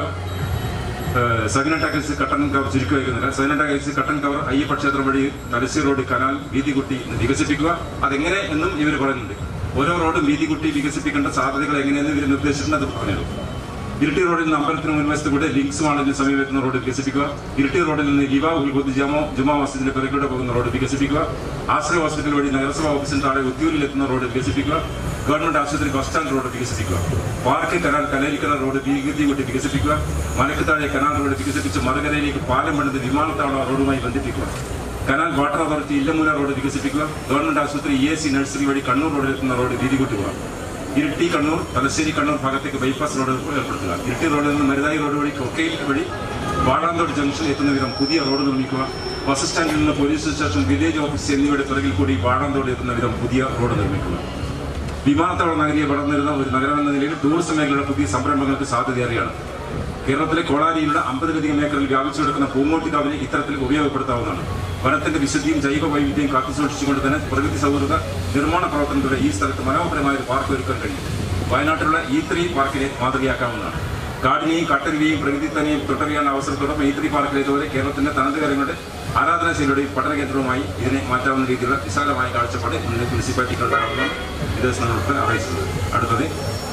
സൈന ടാക്സി കട്ടൺ കവർ ചുരുക്കി വയ്ക്കുന്നില്ല സൈന ടാക്സി കട്ടൺ കവർ അയ്യപ്പ ക്ഷേത്രം വഴി തലശ്ശേരി റോഡ് കനാൽ വീതി കുട്ടി വികസിപ്പിക്കുക അതെങ്ങനെ എന്നും ഇവർ പറയുന്നുണ്ട് ഓരോ റോഡും വീതി കുട്ടി വികസിപ്പിക്കേണ്ട സാധ്യതകൾ എങ്ങനെയെന്ന് ഇവർ നിർദ്ദേശിച്ചിട്ടുണ്ട് അത് പറഞ്ഞു ഇരിട്ടി റോഡിൽ നിന്ന് അമ്പലത്തിന് മുൻവശത്ത് കൂടെ ലിങ്ക്സ് മാളിന് സമീപത്തുന്ന റോഡ് വികസിപ്പിക്കുക ഇരിട്ടി റോഡിൽ നിന്ന് ലിവ ഉൽബുദ്ധ ജമോ ജുമാ മസ്ജിദിന്റെ പിറകിലൂടെ പോകുന്ന റോഡ് വികസിപ്പിക്കുക ആശ്രയ ഹോസ്പിറ്റൽ വഴി നഗരസഭാ ഓഫീസിന് താഴെ ഉദ്യൂരിൽ എത്തുന്ന റോഡ് വികസിപ്പിക്കുക ഗവൺമെന്റ് ആശുപത്രി ബസ് സ്റ്റാൻഡ് റോഡ് വികസിപ്പിക്കുക പാർക്ക് കനാൽ കനലിക്കണ റോഡ് വീതി കൂട്ടി വികസിപ്പിക്കുക മലക്ക് താഴെ കനാൽ റോഡ് വികസിപ്പിച്ച് മറുകരയിലേക്ക് പാലം പണിത് വിമാനത്താവള റോഡുമായി ബന്ധിപ്പിക്കുക canal water authority Illamoola road വികസിപ്പിക്കുക ഗവൺമെന്റ് ആശുപത്രി എ സി നഴ്സറി വഴി കണ്ണൂർ റോഡിൽ എത്തുന്ന റോഡ് വീതി കൂട്ടുക ഇരിട്ടി കണ്ണൂർ തലശ്ശേരി കണ്ണൂർ ഭാഗത്തേക്ക് ബൈപ്പാസ് റോഡ് ഏർപ്പെടുത്തുക ഇരിട്ടി റോഡിൽ നിന്ന് മരുതായി റോഡ് വഴി കൊക്കയിൽ വഴി വാഴാന്തോട് ജംഗ്ഷൻ എത്തുന്ന വിധം പുതിയ റോഡ് നിർമ്മിക്കുക ബസ് സ്റ്റാൻഡിൽ നിന്ന് പോലീസ് സ്റ്റേഷൻ വില്ലേജ് ഓഫീസ് എന്നിവയുടെ പിറകിൽ കൂടി വാഴാന്തോട് എത്തുന്ന വിധം പുതിയ റോഡ് നിർമ്മിക്കുക വിമാനത്താവള നഗരിയെ വളർന്നിരുന്ന ഒരു നഗരം എന്ന നിലയിൽ ടൂറിസം മേഖലയുടെ പുതിയ സംരംഭങ്ങൾക്ക് സാധ്യതയേറെയാണ് കേരളത്തിലെ കോളാരിയിലുള്ള അമ്പതിലധികം ഏക്കറിൽ വ്യാപിച്ചു കിടക്കുന്ന പൂങ്ങോട്ടിക്കാവിനെ ഇത്തരത്തിൽ ഉപയോഗപ്പെടുത്താവുന്നതാണ് വനത്തിന്റെ വിശുദ്ധിയും ജൈവ വൈവിധ്യവും കാത്തുസൂക്ഷിച്ചുകൊണ്ട് തന്നെ പ്രകൃതി സൗഹൃദ നിർമ്മാണ പ്രവർത്തനത്തിലൂടെ ഈ സ്ഥലത്ത് മനോഹരമായ ഒരു പാർക്ക് ഒരുക്കാൻ കഴിയും വയനാട്ടിലുള്ള ഈ ത്രീ പാർക്കിനെ മാതൃകയാക്കാവുന്നതാണ് കാടിനെയും കട്ടരുവിയെയും പ്രകൃതി തന്നെയും തൊട്ടറിയാൻ അവസരത്തോടൊപ്പം ഈ ത്രീ പാർക്കിലെ ഇതുവരെ കേരളത്തിന്റെ തനത് കാര്യങ്ങളുടെ ആരാധനാശൈലിയുടെയും പഠന കേന്ദ്രവുമായി ഇതിനെ മാറ്റാവുന്ന രീതിയിലുള്ള വിശാലമായ കാഴ്ചപ്പാട് ഇന്ന് മുനിസിപ്പാലിറ്റിക്കുണ്ടാകുന്ന വിദേശ അറിയിച്ചത് അടുത്തത്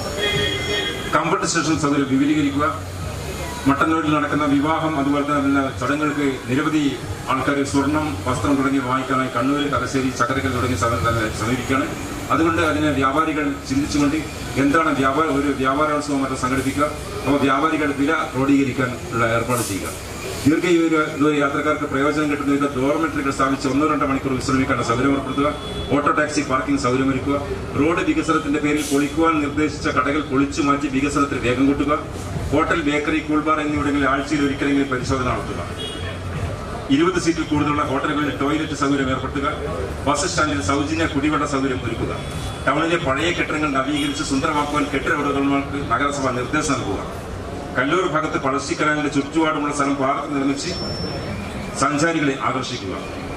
കംഫർട്ട് സ്റ്റേഷൻ സൗകര്യം വിപുലീകരിക്കുക മട്ടന്നൂരിൽ നടക്കുന്ന വിവാഹം അതുപോലെ തന്നെ ചടങ്ങുകൾക്ക് നിരവധി ആൾക്കാർ സ്വർണം വസ്ത്രം തുടങ്ങി വാങ്ങിക്കാനായി കണ്ണൂർ തലശ്ശേരി ചക്കരക്കൽ തുടങ്ങിയ സ്ഥലം തന്നെ സമീപിക്കുകയാണ് അതുകൊണ്ട് അതിനെ വ്യാപാരികൾ ചിന്തിച്ചുകൊണ്ട് എന്താണ് വ്യാപാര ഒരു വ്യാപാരോത്സവം മറ്റും സംഘടിപ്പിക്കുക അപ്പോൾ വ്യാപാരികൾ വില ക്രോഡീകരിക്കാൻ ഉള്ള ഏർപ്പാട് ചെയ്യുക ദീർഘദൂര ദൂര യാത്രക്കാർക്ക് പ്രയോജനം കിട്ടുന്ന വിധ ഡോർമെട്രികൾ സ്ഥാപിച്ച് ഒന്നോ രണ്ടോ മണിക്കൂർ വിശ്രമിക്കാനുള്ള സൗകര്യം ഏർപ്പെടുത്തുക ഓട്ടോ ടാക്സി പാർക്കിംഗ് സൗകര്യമൊരുക്കുക റോഡ് വികസനത്തിന്റെ പേരിൽ പൊളിക്കുവാൻ നിർദ്ദേശിച്ച കടകൾ പൊളിച്ചു മാറ്റി വികസനത്തിന് വേഗം കൂട്ടുക ഹോട്ടൽ ബേക്കറി കൂൾബാർ എന്നിവിടങ്ങളിൽ ആഴ്ചയിൽ ഒരിക്കലെങ്കിലും പരിശോധന നടത്തുക ഇരുപത് സീറ്റിൽ കൂടുതലുള്ള ഹോട്ടലുകളിൽ ടോയ്ലറ്റ് സൗകര്യം ഏർപ്പെടുത്തുക ബസ് സ്റ്റാൻഡിൽ സൗജന്യ കുടിവെള്ള സൗകര്യം ഒരുക്കുക ടൗണിലെ പഴയ കെട്ടിടങ്ങൾ നവീകരിച്ച് സുന്ദരമാക്കുവാൻ കെട്ടിട ഉടമകൾക്ക് നഗരസഭ നിർദ്ദേശം നൽകുക കല്ലൂർ ഭാഗത്ത് പഴശ്ശിക്കനാലിന്റെ ചുറ്റുപാടുമുള്ള സ്ഥലം പാർക്ക് നിർമ്മിച്ച് സഞ്ചാരികളെ ആകർഷിക്കുക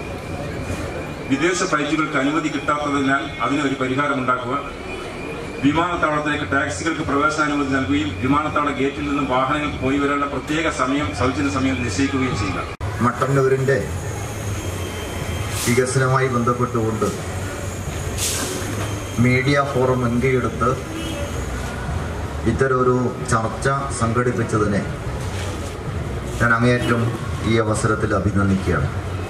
വിദേശ ഫ്ലൈറ്റുകൾക്ക് അനുമതി കിട്ടാത്തതിനാൽ അതിനൊരു പരിഹാരമുണ്ടാക്കുക വിമാനത്താവളത്തിലേക്ക് ടാക്സികൾക്ക് പ്രവേശനാനുമതി നൽകുകയും വിമാനത്താവള ഗേറ്റിൽ നിന്നും വാഹനങ്ങൾ പോയി വരാനുള്ള പ്രത്യേക സമയം സൗജന്യ സമയം നിശ്ചയിക്കുകയും ചെയ്യുക മട്ടന്നൂരിൻ്റെ വികസനവുമായി ബന്ധപ്പെട്ടുകൊണ്ട് മീഡിയ ഫോറം മുൻകൈയെടുത്ത് ഇത്തരമൊരു ചർച്ച സംഘടിപ്പിച്ചതിനെ ഞാൻ അങ്ങേയറ്റം ഈ അവസരത്തിൽ അഭിനന്ദിക്കുകയാണ്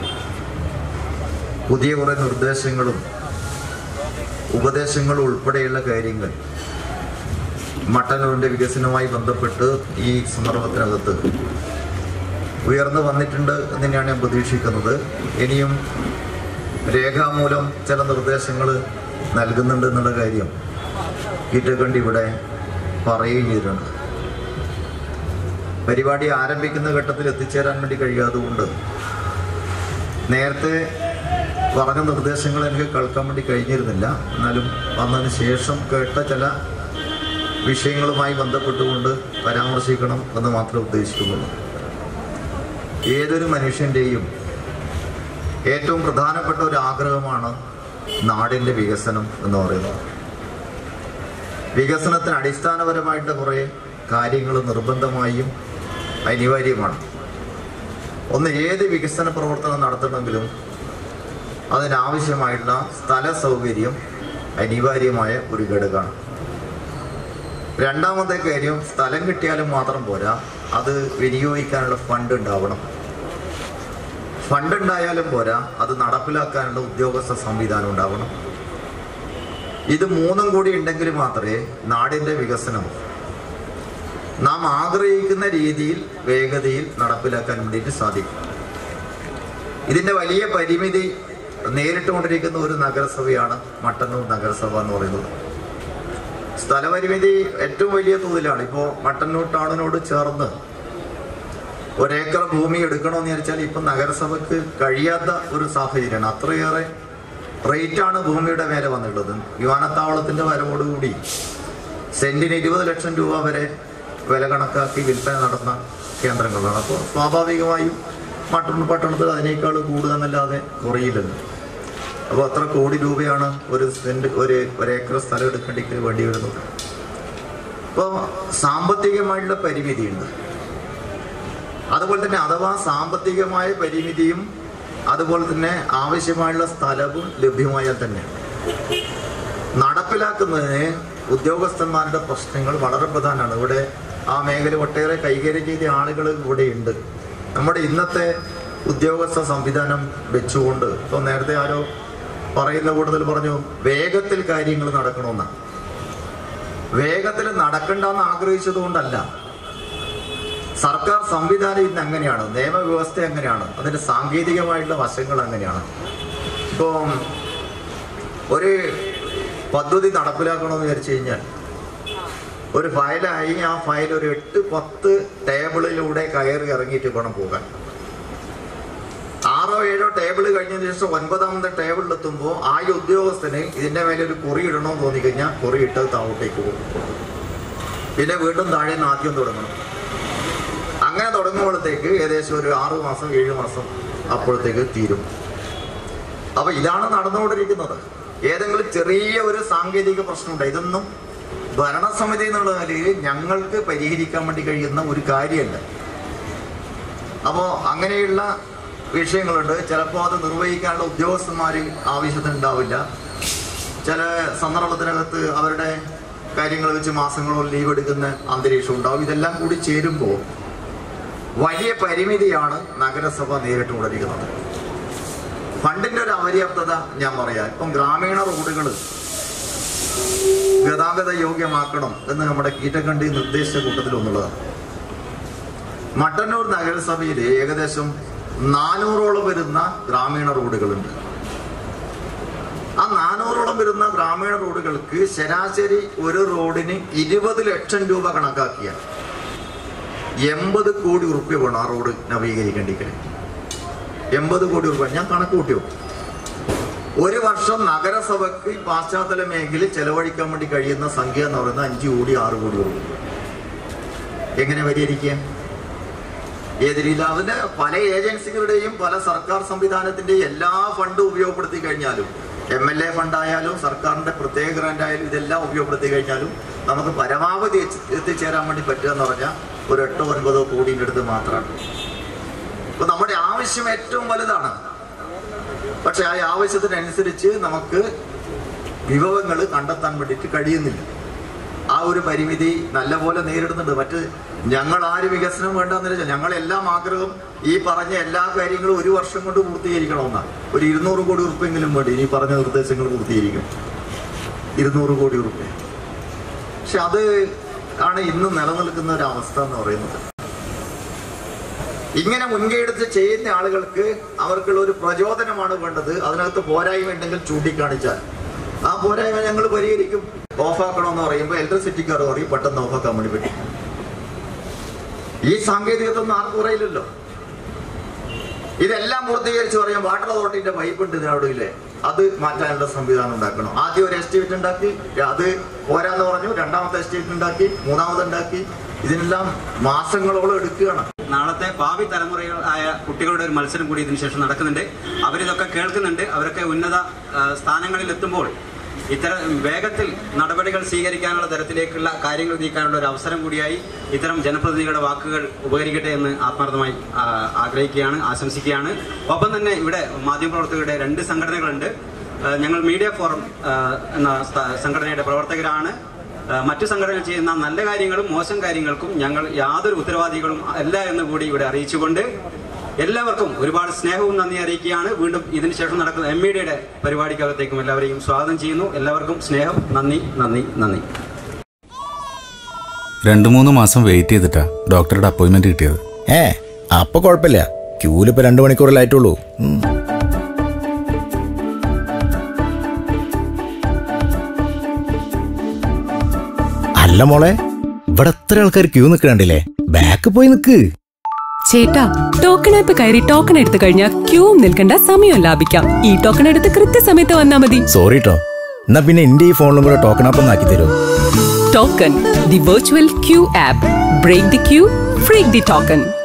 പുതിയ കുറേ നിർദ്ദേശങ്ങളും ഉപദേശങ്ങളും ഉൾപ്പെടെയുള്ള കാര്യങ്ങൾ മട്ടന്നൂരിൻ്റെ വികസനവുമായി ബന്ധപ്പെട്ട് ഈ സന്ദർഭത്തിനകത്ത് ഉയർന്നു വന്നിട്ടുണ്ട് എന്ന് തന്നെയാണ് ഞാൻ പ്രതീക്ഷിക്കുന്നത് ഇനിയും രേഖാമൂലം ചില നിർദ്ദേശങ്ങൾ നൽകുന്നുണ്ട് എന്നുള്ള കാര്യം കീറ്റക്കണ്ടി ഇവിടെ പറയുകയും ചെയ്തിട്ടുണ്ട് പരിപാടി ആരംഭിക്കുന്ന ഘട്ടത്തിൽ എത്തിച്ചേരാൻ വേണ്ടി കഴിയാത്തതുകൊണ്ട് നേരത്തെ പറഞ്ഞ നിർദ്ദേശങ്ങൾ എനിക്ക് കേൾക്കാൻ വേണ്ടി കഴിഞ്ഞിരുന്നില്ല എന്നാലും വന്നതിന് ശേഷം കേട്ട ചില വിഷയങ്ങളുമായി ബന്ധപ്പെട്ടുകൊണ്ട് പരാമർശിക്കണം എന്ന് മാത്രമേ ഉദ്ദേശിക്കുന്നുള്ളൂ ഏതൊരു മനുഷ്യൻ്റെയും ഏറ്റവും പ്രധാനപ്പെട്ട ഒരു ആഗ്രഹമാണ് നാടിൻ്റെ വികസനം എന്ന് പറയുന്നത് വികസനത്തിന് അടിസ്ഥാനപരമായിട്ട് കുറേ കാര്യങ്ങൾ നിർബന്ധമായും അനിവാര്യമാണ് ഒന്ന് ഏത് വികസന പ്രവർത്തനം നടത്തണമെങ്കിലും അതിനാവശ്യമായിട്ടുള്ള സ്ഥല സൗകര്യം അനിവാര്യമായ ഒരു ഘടകമാണ് രണ്ടാമത്തെ കാര്യം സ്ഥലം കിട്ടിയാലും മാത്രം പോരാ അത് വിനിയോഗിക്കാനുള്ള ഫണ്ട് ഉണ്ടാവണം ഫണ്ട് ഉണ്ടായാലും പോരാ അത് നടപ്പിലാക്കാനുള്ള ഉദ്യോഗസ്ഥ സംവിധാനം ഉണ്ടാവണം ഇത് മൂന്നും കൂടി ഉണ്ടെങ്കിൽ മാത്രമേ നാടിൻ്റെ വികസനം നാം ആഗ്രഹിക്കുന്ന രീതിയിൽ വേഗതയിൽ നടപ്പിലാക്കാൻ വേണ്ടിയിട്ട് സാധിക്കും ഇതിൻ്റെ വലിയ പരിമിതി നേരിട്ടുകൊണ്ടിരിക്കുന്ന ഒരു നഗരസഭയാണ് മട്ടന്നൂർ നഗരസഭ എന്ന് പറയുന്നത് സ്ഥലപരിമിതി ഏറ്റവും വലിയ തോതിലാണ് ഇപ്പോൾ മട്ടന്നൂർ ടൗണിനോട് ചേർന്ന് ഒരേക്കർ ഭൂമി എടുക്കണമെന്ന് വിചാരിച്ചാൽ ഇപ്പം നഗരസഭയ്ക്ക് കഴിയാത്ത ഒരു സാഹചര്യമാണ് അത്രയേറെ റേറ്റാണ് ഭൂമിയുടെ വില വന്നിട്ടുള്ളത് വിമാനത്താവളത്തിന്റെ വരവോടുകൂടി സെന്റിന് ഇരുപത് ലക്ഷം രൂപ വരെ വില കണക്കാക്കി വിൽപ്പന നടന്ന കേന്ദ്രങ്ങളാണ് അപ്പോൾ സ്വാഭാവികമായും മട്ടൺ പട്ടണത്തിൽ അതിനേക്കാൾ കൂടുക എന്നല്ലാതെ കുറയില്ലല്ലോ അപ്പോൾ അത്ര കോടി രൂപയാണ് ഒരു സെന്റ് ഒരു ഒരു ഏക്കർ സ്ഥലം എടുക്കേണ്ടിക്ക് വേണ്ടി വരുന്നത് അപ്പോൾ സാമ്പത്തികമായിട്ടുള്ള പരിമിതിയുണ്ട് അതുപോലെ തന്നെ അഥവാ സാമ്പത്തികമായ പരിമിതിയും അതുപോലെ തന്നെ ആവശ്യമായുള്ള സ്ഥലവും ലഭ്യമായാൽ തന്നെ നടപ്പിലാക്കുന്നതിന് ഉദ്യോഗസ്ഥന്മാരുടെ പ്രശ്നങ്ങൾ വളരെ പ്രധാനമാണ് ഇവിടെ ആ മേഖല ഒട്ടേറെ കൈകാര്യം ചെയ്ത ആളുകൾ ഇവിടെ ഉണ്ട് നമ്മുടെ ഇന്നത്തെ ഉദ്യോഗസ്ഥ സംവിധാനം വെച്ചുകൊണ്ട് ഇപ്പോൾ നേരത്തെ ആരോ പറയുന്ന കൂടുതൽ പറഞ്ഞു വേഗത്തിൽ കാര്യങ്ങൾ നടക്കണമെന്നാണ് വേഗത്തിൽ നടക്കണ്ടെന്ന് ആഗ്രഹിച്ചത് കൊണ്ടല്ല സർക്കാർ സംവിധാനം ഇന്ന് അങ്ങനെയാണ് നിയമവ്യവസ്ഥ അങ്ങനെയാണ് അതിന്റെ സാങ്കേതികമായിട്ടുള്ള വശങ്ങൾ അങ്ങനെയാണ് ഇപ്പോൾ ഒരു പദ്ധതി നടപ്പിലാക്കണമെന്ന് വിചാരിച്ചു കഴിഞ്ഞാൽ ഒരു ഫയലായി ആ ഫയൽ ഒരു എട്ട് പത്ത് ടേബിളിലൂടെ കയറി ഇറങ്ങിയിട്ട് വേണം പോകാൻ ആറോ ഏഴോ ടേബിൾ കഴിഞ്ഞതിന് ശേഷം ഒൻപതാമത്തെ ടേബിളിലെത്തുമ്പോൾ ആ ഉദ്യോഗസ്ഥന് ഇതിന്റെ മേലെ ഒരു കുറി ഇടണമെന്ന് തോന്നിക്കഴിഞ്ഞാൽ കുറി ഇട്ട് താഴോട്ടേക്ക് പോകും പിന്നെ വീണ്ടും താഴെ നിന്ന് ആദ്യം തുടങ്ങണം അങ്ങനെ തുടങ്ങുമ്പോഴത്തേക്ക് ഏകദേശം ഒരു ആറു മാസം ഏഴ് മാസം അപ്പോഴത്തേക്ക് തീരും അപ്പൊ ഇതാണ് നടന്നുകൊണ്ടിരിക്കുന്നത് ഏതെങ്കിലും ചെറിയ ഒരു സാങ്കേതിക പ്രശ്നമുണ്ട് ഇതൊന്നും ഭരണസമിതി എന്നുള്ള നിലയിൽ ഞങ്ങൾക്ക് പരിഹരിക്കാൻ വേണ്ടി കഴിയുന്ന ഒരു കാര്യമല്ല അപ്പോൾ അങ്ങനെയുള്ള വിഷയങ്ങളുണ്ട് ചിലപ്പോൾ അത് നിർവഹിക്കാനുള്ള ഉദ്യോഗസ്ഥന്മാർ ആവശ്യത്തിനുണ്ടാവില്ല ചില സന്ദർഭത്തിനകത്ത് അവരുടെ കാര്യങ്ങൾ വെച്ച് മാസങ്ങളോ ലീവ് എടുക്കുന്ന അന്തരീക്ഷം ഉണ്ടാവും ഇതെല്ലാം കൂടി ചേരുമ്പോൾ വലിയ പരിമിതിയാണ് നഗരസഭ നേരിട്ടുകൊണ്ടിരിക്കുന്നത് ഫണ്ടിന്റെ ഒരു അപര്യാപ്തത ഞാൻ പറയാം ഇപ്പം ഗ്രാമീണ റോഡുകൾ ഗതാഗത യോഗ്യമാക്കണം എന്ന് നമ്മുടെ കീറ്റക്കണ്ടി നിർദ്ദേശിച്ച കൂട്ടത്തിൽ ഒന്നുള്ളതാണ് മട്ടന്നൂർ നഗരസഭയിൽ ഏകദേശം നാനൂറോളം വരുന്ന ഗ്രാമീണ റോഡുകളുണ്ട് ആ നാനൂറോളം വരുന്ന ഗ്രാമീണ റോഡുകൾക്ക് ശരാശരി ഒരു റോഡിന് ഇരുപത് ലക്ഷം രൂപ കണക്കാക്കിയ എൺപത് കോടി ഉറുപ്പ്യ വേണം ആ റോഡ് നവീകരിക്കേണ്ടിക്ക് എൺപത് കോടി രൂപ ഞാൻ കണക്ക് കൂട്ടിയോ ഒരു വർഷം നഗരസഭയ്ക്ക് ഈ പാശ്ചാത്തല മേഖലയിൽ ചെലവഴിക്കാൻ വേണ്ടി കഴിയുന്ന സംഖ്യ എന്ന് പറയുന്നത് അഞ്ച് കോടി ആറ് കോടി രൂപ എങ്ങനെ പരിഹരിക്കുക ഏത് രീതിയിൽ അതിന് പല ഏജൻസികളുടെയും പല സർക്കാർ സംവിധാനത്തിന്റെയും എല്ലാ ഫണ്ടും ഉപയോഗപ്പെടുത്തി കഴിഞ്ഞാലും എം എൽ എ ഫണ്ടായാലും സർക്കാരിന്റെ പ്രത്യേക ഗ്രാന്റ് ആയാലും ഇതെല്ലാം ഉപയോഗപ്പെടുത്തി കഴിഞ്ഞാലും നമുക്ക് പരമാവധി എത്തി- എത്തിച്ചേരാൻ വേണ്ടി പറ്റുക എന്ന് പറഞ്ഞാൽ ഒരു എട്ടോ ഒൻപതോ കോടിയുടെ അടുത്ത് മാത്രമാണ് അപ്പൊ നമ്മുടെ ആവശ്യം ഏറ്റവും വലുതാണ് പക്ഷെ ആ ആവശ്യത്തിനനുസരിച്ച് നമുക്ക് വിഭവങ്ങൾ കണ്ടെത്താൻ വേണ്ടിയിട്ട് കഴിയുന്നില്ല ആ ഒരു പരിമിതി നല്ലപോലെ നേരിടുന്നുണ്ട് മറ്റ് ഞങ്ങൾ ആര് വികസനം വേണ്ടെന്ന് വെച്ചാൽ ഞങ്ങൾ എല്ലാം ആഗ്രഹം ഈ പറഞ്ഞ എല്ലാ കാര്യങ്ങളും ഒരു വർഷം കൊണ്ട് പൂർത്തീകരിക്കണമെന്നാണ് ഒരു ഇരുന്നൂറ് കോടി ഉറുപ്പെങ്കിലും വേണ്ടി ഈ പറഞ്ഞ നിർദ്ദേശങ്ങൾ പൂർത്തീകരിക്കും ഇരുന്നൂറ് കോടി ഉറുപ്പ്യ പക്ഷെ അത് ആണ് ഇന്ന് നിലനിൽക്കുന്ന ഒരു അവസ്ഥ എന്ന് പറയുന്നത് ഇങ്ങനെ മുൻകൈ എടുത്ത് ചെയ്യുന്ന ആളുകൾക്ക് അവർക്കുള്ള ഒരു പ്രചോദനമാണ് വേണ്ടത് അതിനകത്ത് പോരായ്മ ഉണ്ടെങ്കിൽ ചൂണ്ടിക്കാണിച്ചാൽ ആ പോരായ്മ ഞങ്ങൾ പരിഹരിക്കും ഓഫാക്കണമെന്ന് പറയുമ്പോൾ ഇലക്ട്രിസിറ്റിക്കാർ പറയും പെട്ടെന്ന് ഓഫാക്കാൻ വേണ്ടി പറ്റും ഈ സാങ്കേതികത്വം ആർക്കും അറിയില്ലല്ലോ ഇതെല്ലാം പൂർത്തീകരിച്ച് പറയാം വാട്ടർ അതോറിറ്റിന്റെ പൈപ്പ് ഉണ്ട് ഇതിനവിടെയില്ലേ അത് മാറ്റാനുള്ള സംവിധാനം ഉണ്ടാക്കണം ആദ്യം ഒരു എസ്റ്റേറ്റ് ഉണ്ടാക്കി അത് പോരാന്ന് പറഞ്ഞു രണ്ടാമത്തെ എസ്റ്റേറ്റ് ഉണ്ടാക്കി മൂന്നാമത് ഉണ്ടാക്കി ഇതിനെല്ലാം മാസങ്ങളോളം എടുക്കുകയാണ് നാളത്തെ ഭാവി തലമുറകളായ കുട്ടികളുടെ ഒരു മത്സരം കൂടി ഇതിനു ശേഷം നടക്കുന്നുണ്ട് അവരിതൊക്കെ കേൾക്കുന്നുണ്ട് അവരൊക്കെ ഉന്നത ആ, സ്ഥാനങ്ങളിൽ എത്തുമ്പോൾ ഇത്തരം വേഗത്തിൽ നടപടികൾ സ്വീകരിക്കാനുള്ള തരത്തിലേക്കുള്ള കാര്യങ്ങൾ നീക്കാനുള്ള ഒരു അവസരം കൂടിയായി ഇത്തരം ജനപ്രതിനിധികളുടെ വാക്കുകൾ ഉപകരിക്കട്ടെ എന്ന് ആത്മാർത്ഥമായി ആ, ആഗ്രഹിക്കുകയാണ് ആശംസിക്കുകയാണ് ഒപ്പം തന്നെ ഇവിടെ മാധ്യമപ്രവർത്തകരുടെ രണ്ട് സംഘടനകളുണ്ട് ആ, ഞങ്ങൾ മീഡിയ ഫോറം ആ, എന്ന സ്ഥ- സംഘടനയുടെ പ്രവർത്തകരാണ് ആ, മറ്റു സംഘടനകൾ ചെയ്യുന്ന നല്ല കാര്യങ്ങളും മോശം കാര്യങ്ങൾക്കും ഞങ്ങൾ യാതൊരു ഉത്തരവാദികളും അല്ല എന്ന് കൂടി ഇവിടെ അറിയിച്ചുകൊണ്ട് എല്ലാവർക്കും ഒരുപാട് സ്നേഹവും നന്ദി അറിയിക്കുകയാണ് വീണ്ടും ഇതിന് ശേഷം നടക്കുന്ന എം ഡിയുടെ പരിപാടിക്കകത്തേക്കും എല്ലാവരെയും സ്വാഗതം ചെയ്യുന്നു എല്ലാവർക്കും സ്നേഹം നന്ദി നന്ദി നന്ദി രണ്ടു മൂന്ന് മാസം വെയിറ്റ് ചെയ്തിട്ടാ ഡോക്ടറുടെ അപ്പോയിന്റ്മെന്റ് കിട്ടിയത് ഏ അപ്പൊ കുഴപ്പമില്ല ക്യൂലിപ്പോ രണ്ടു മണിക്കൂറിലായിട്ടുള്ളൂ ഉം. അല്ല മോളെ ഇവിടെ എത്ര ആൾക്കാർ ക്യൂ നിൽക്കണ്ടില്ലേ ബാക്ക് പോയി നിക്ക് ചേട്ടാ ടോക്കൺ ആപ്പ് കയറി ടോക്കൺ എടുത്തു കഴിഞ്ഞാൽ ക്യൂ നിൽക്കേണ്ട സമയം ലാഭിക്കാം ഈ ടോക്കൺ എടുത്ത് കൃത്യസമയത്ത് വന്നാ മതി സോറി ട്ടോ എന്നാ പിന്നെ എന്റെ ഈ ഫോണിലും കൂടെ ടോക്കൺ ആപ്പ് ഒന്ന് ആക്കി തരുമോ token the virtual queue app break the queue freak the token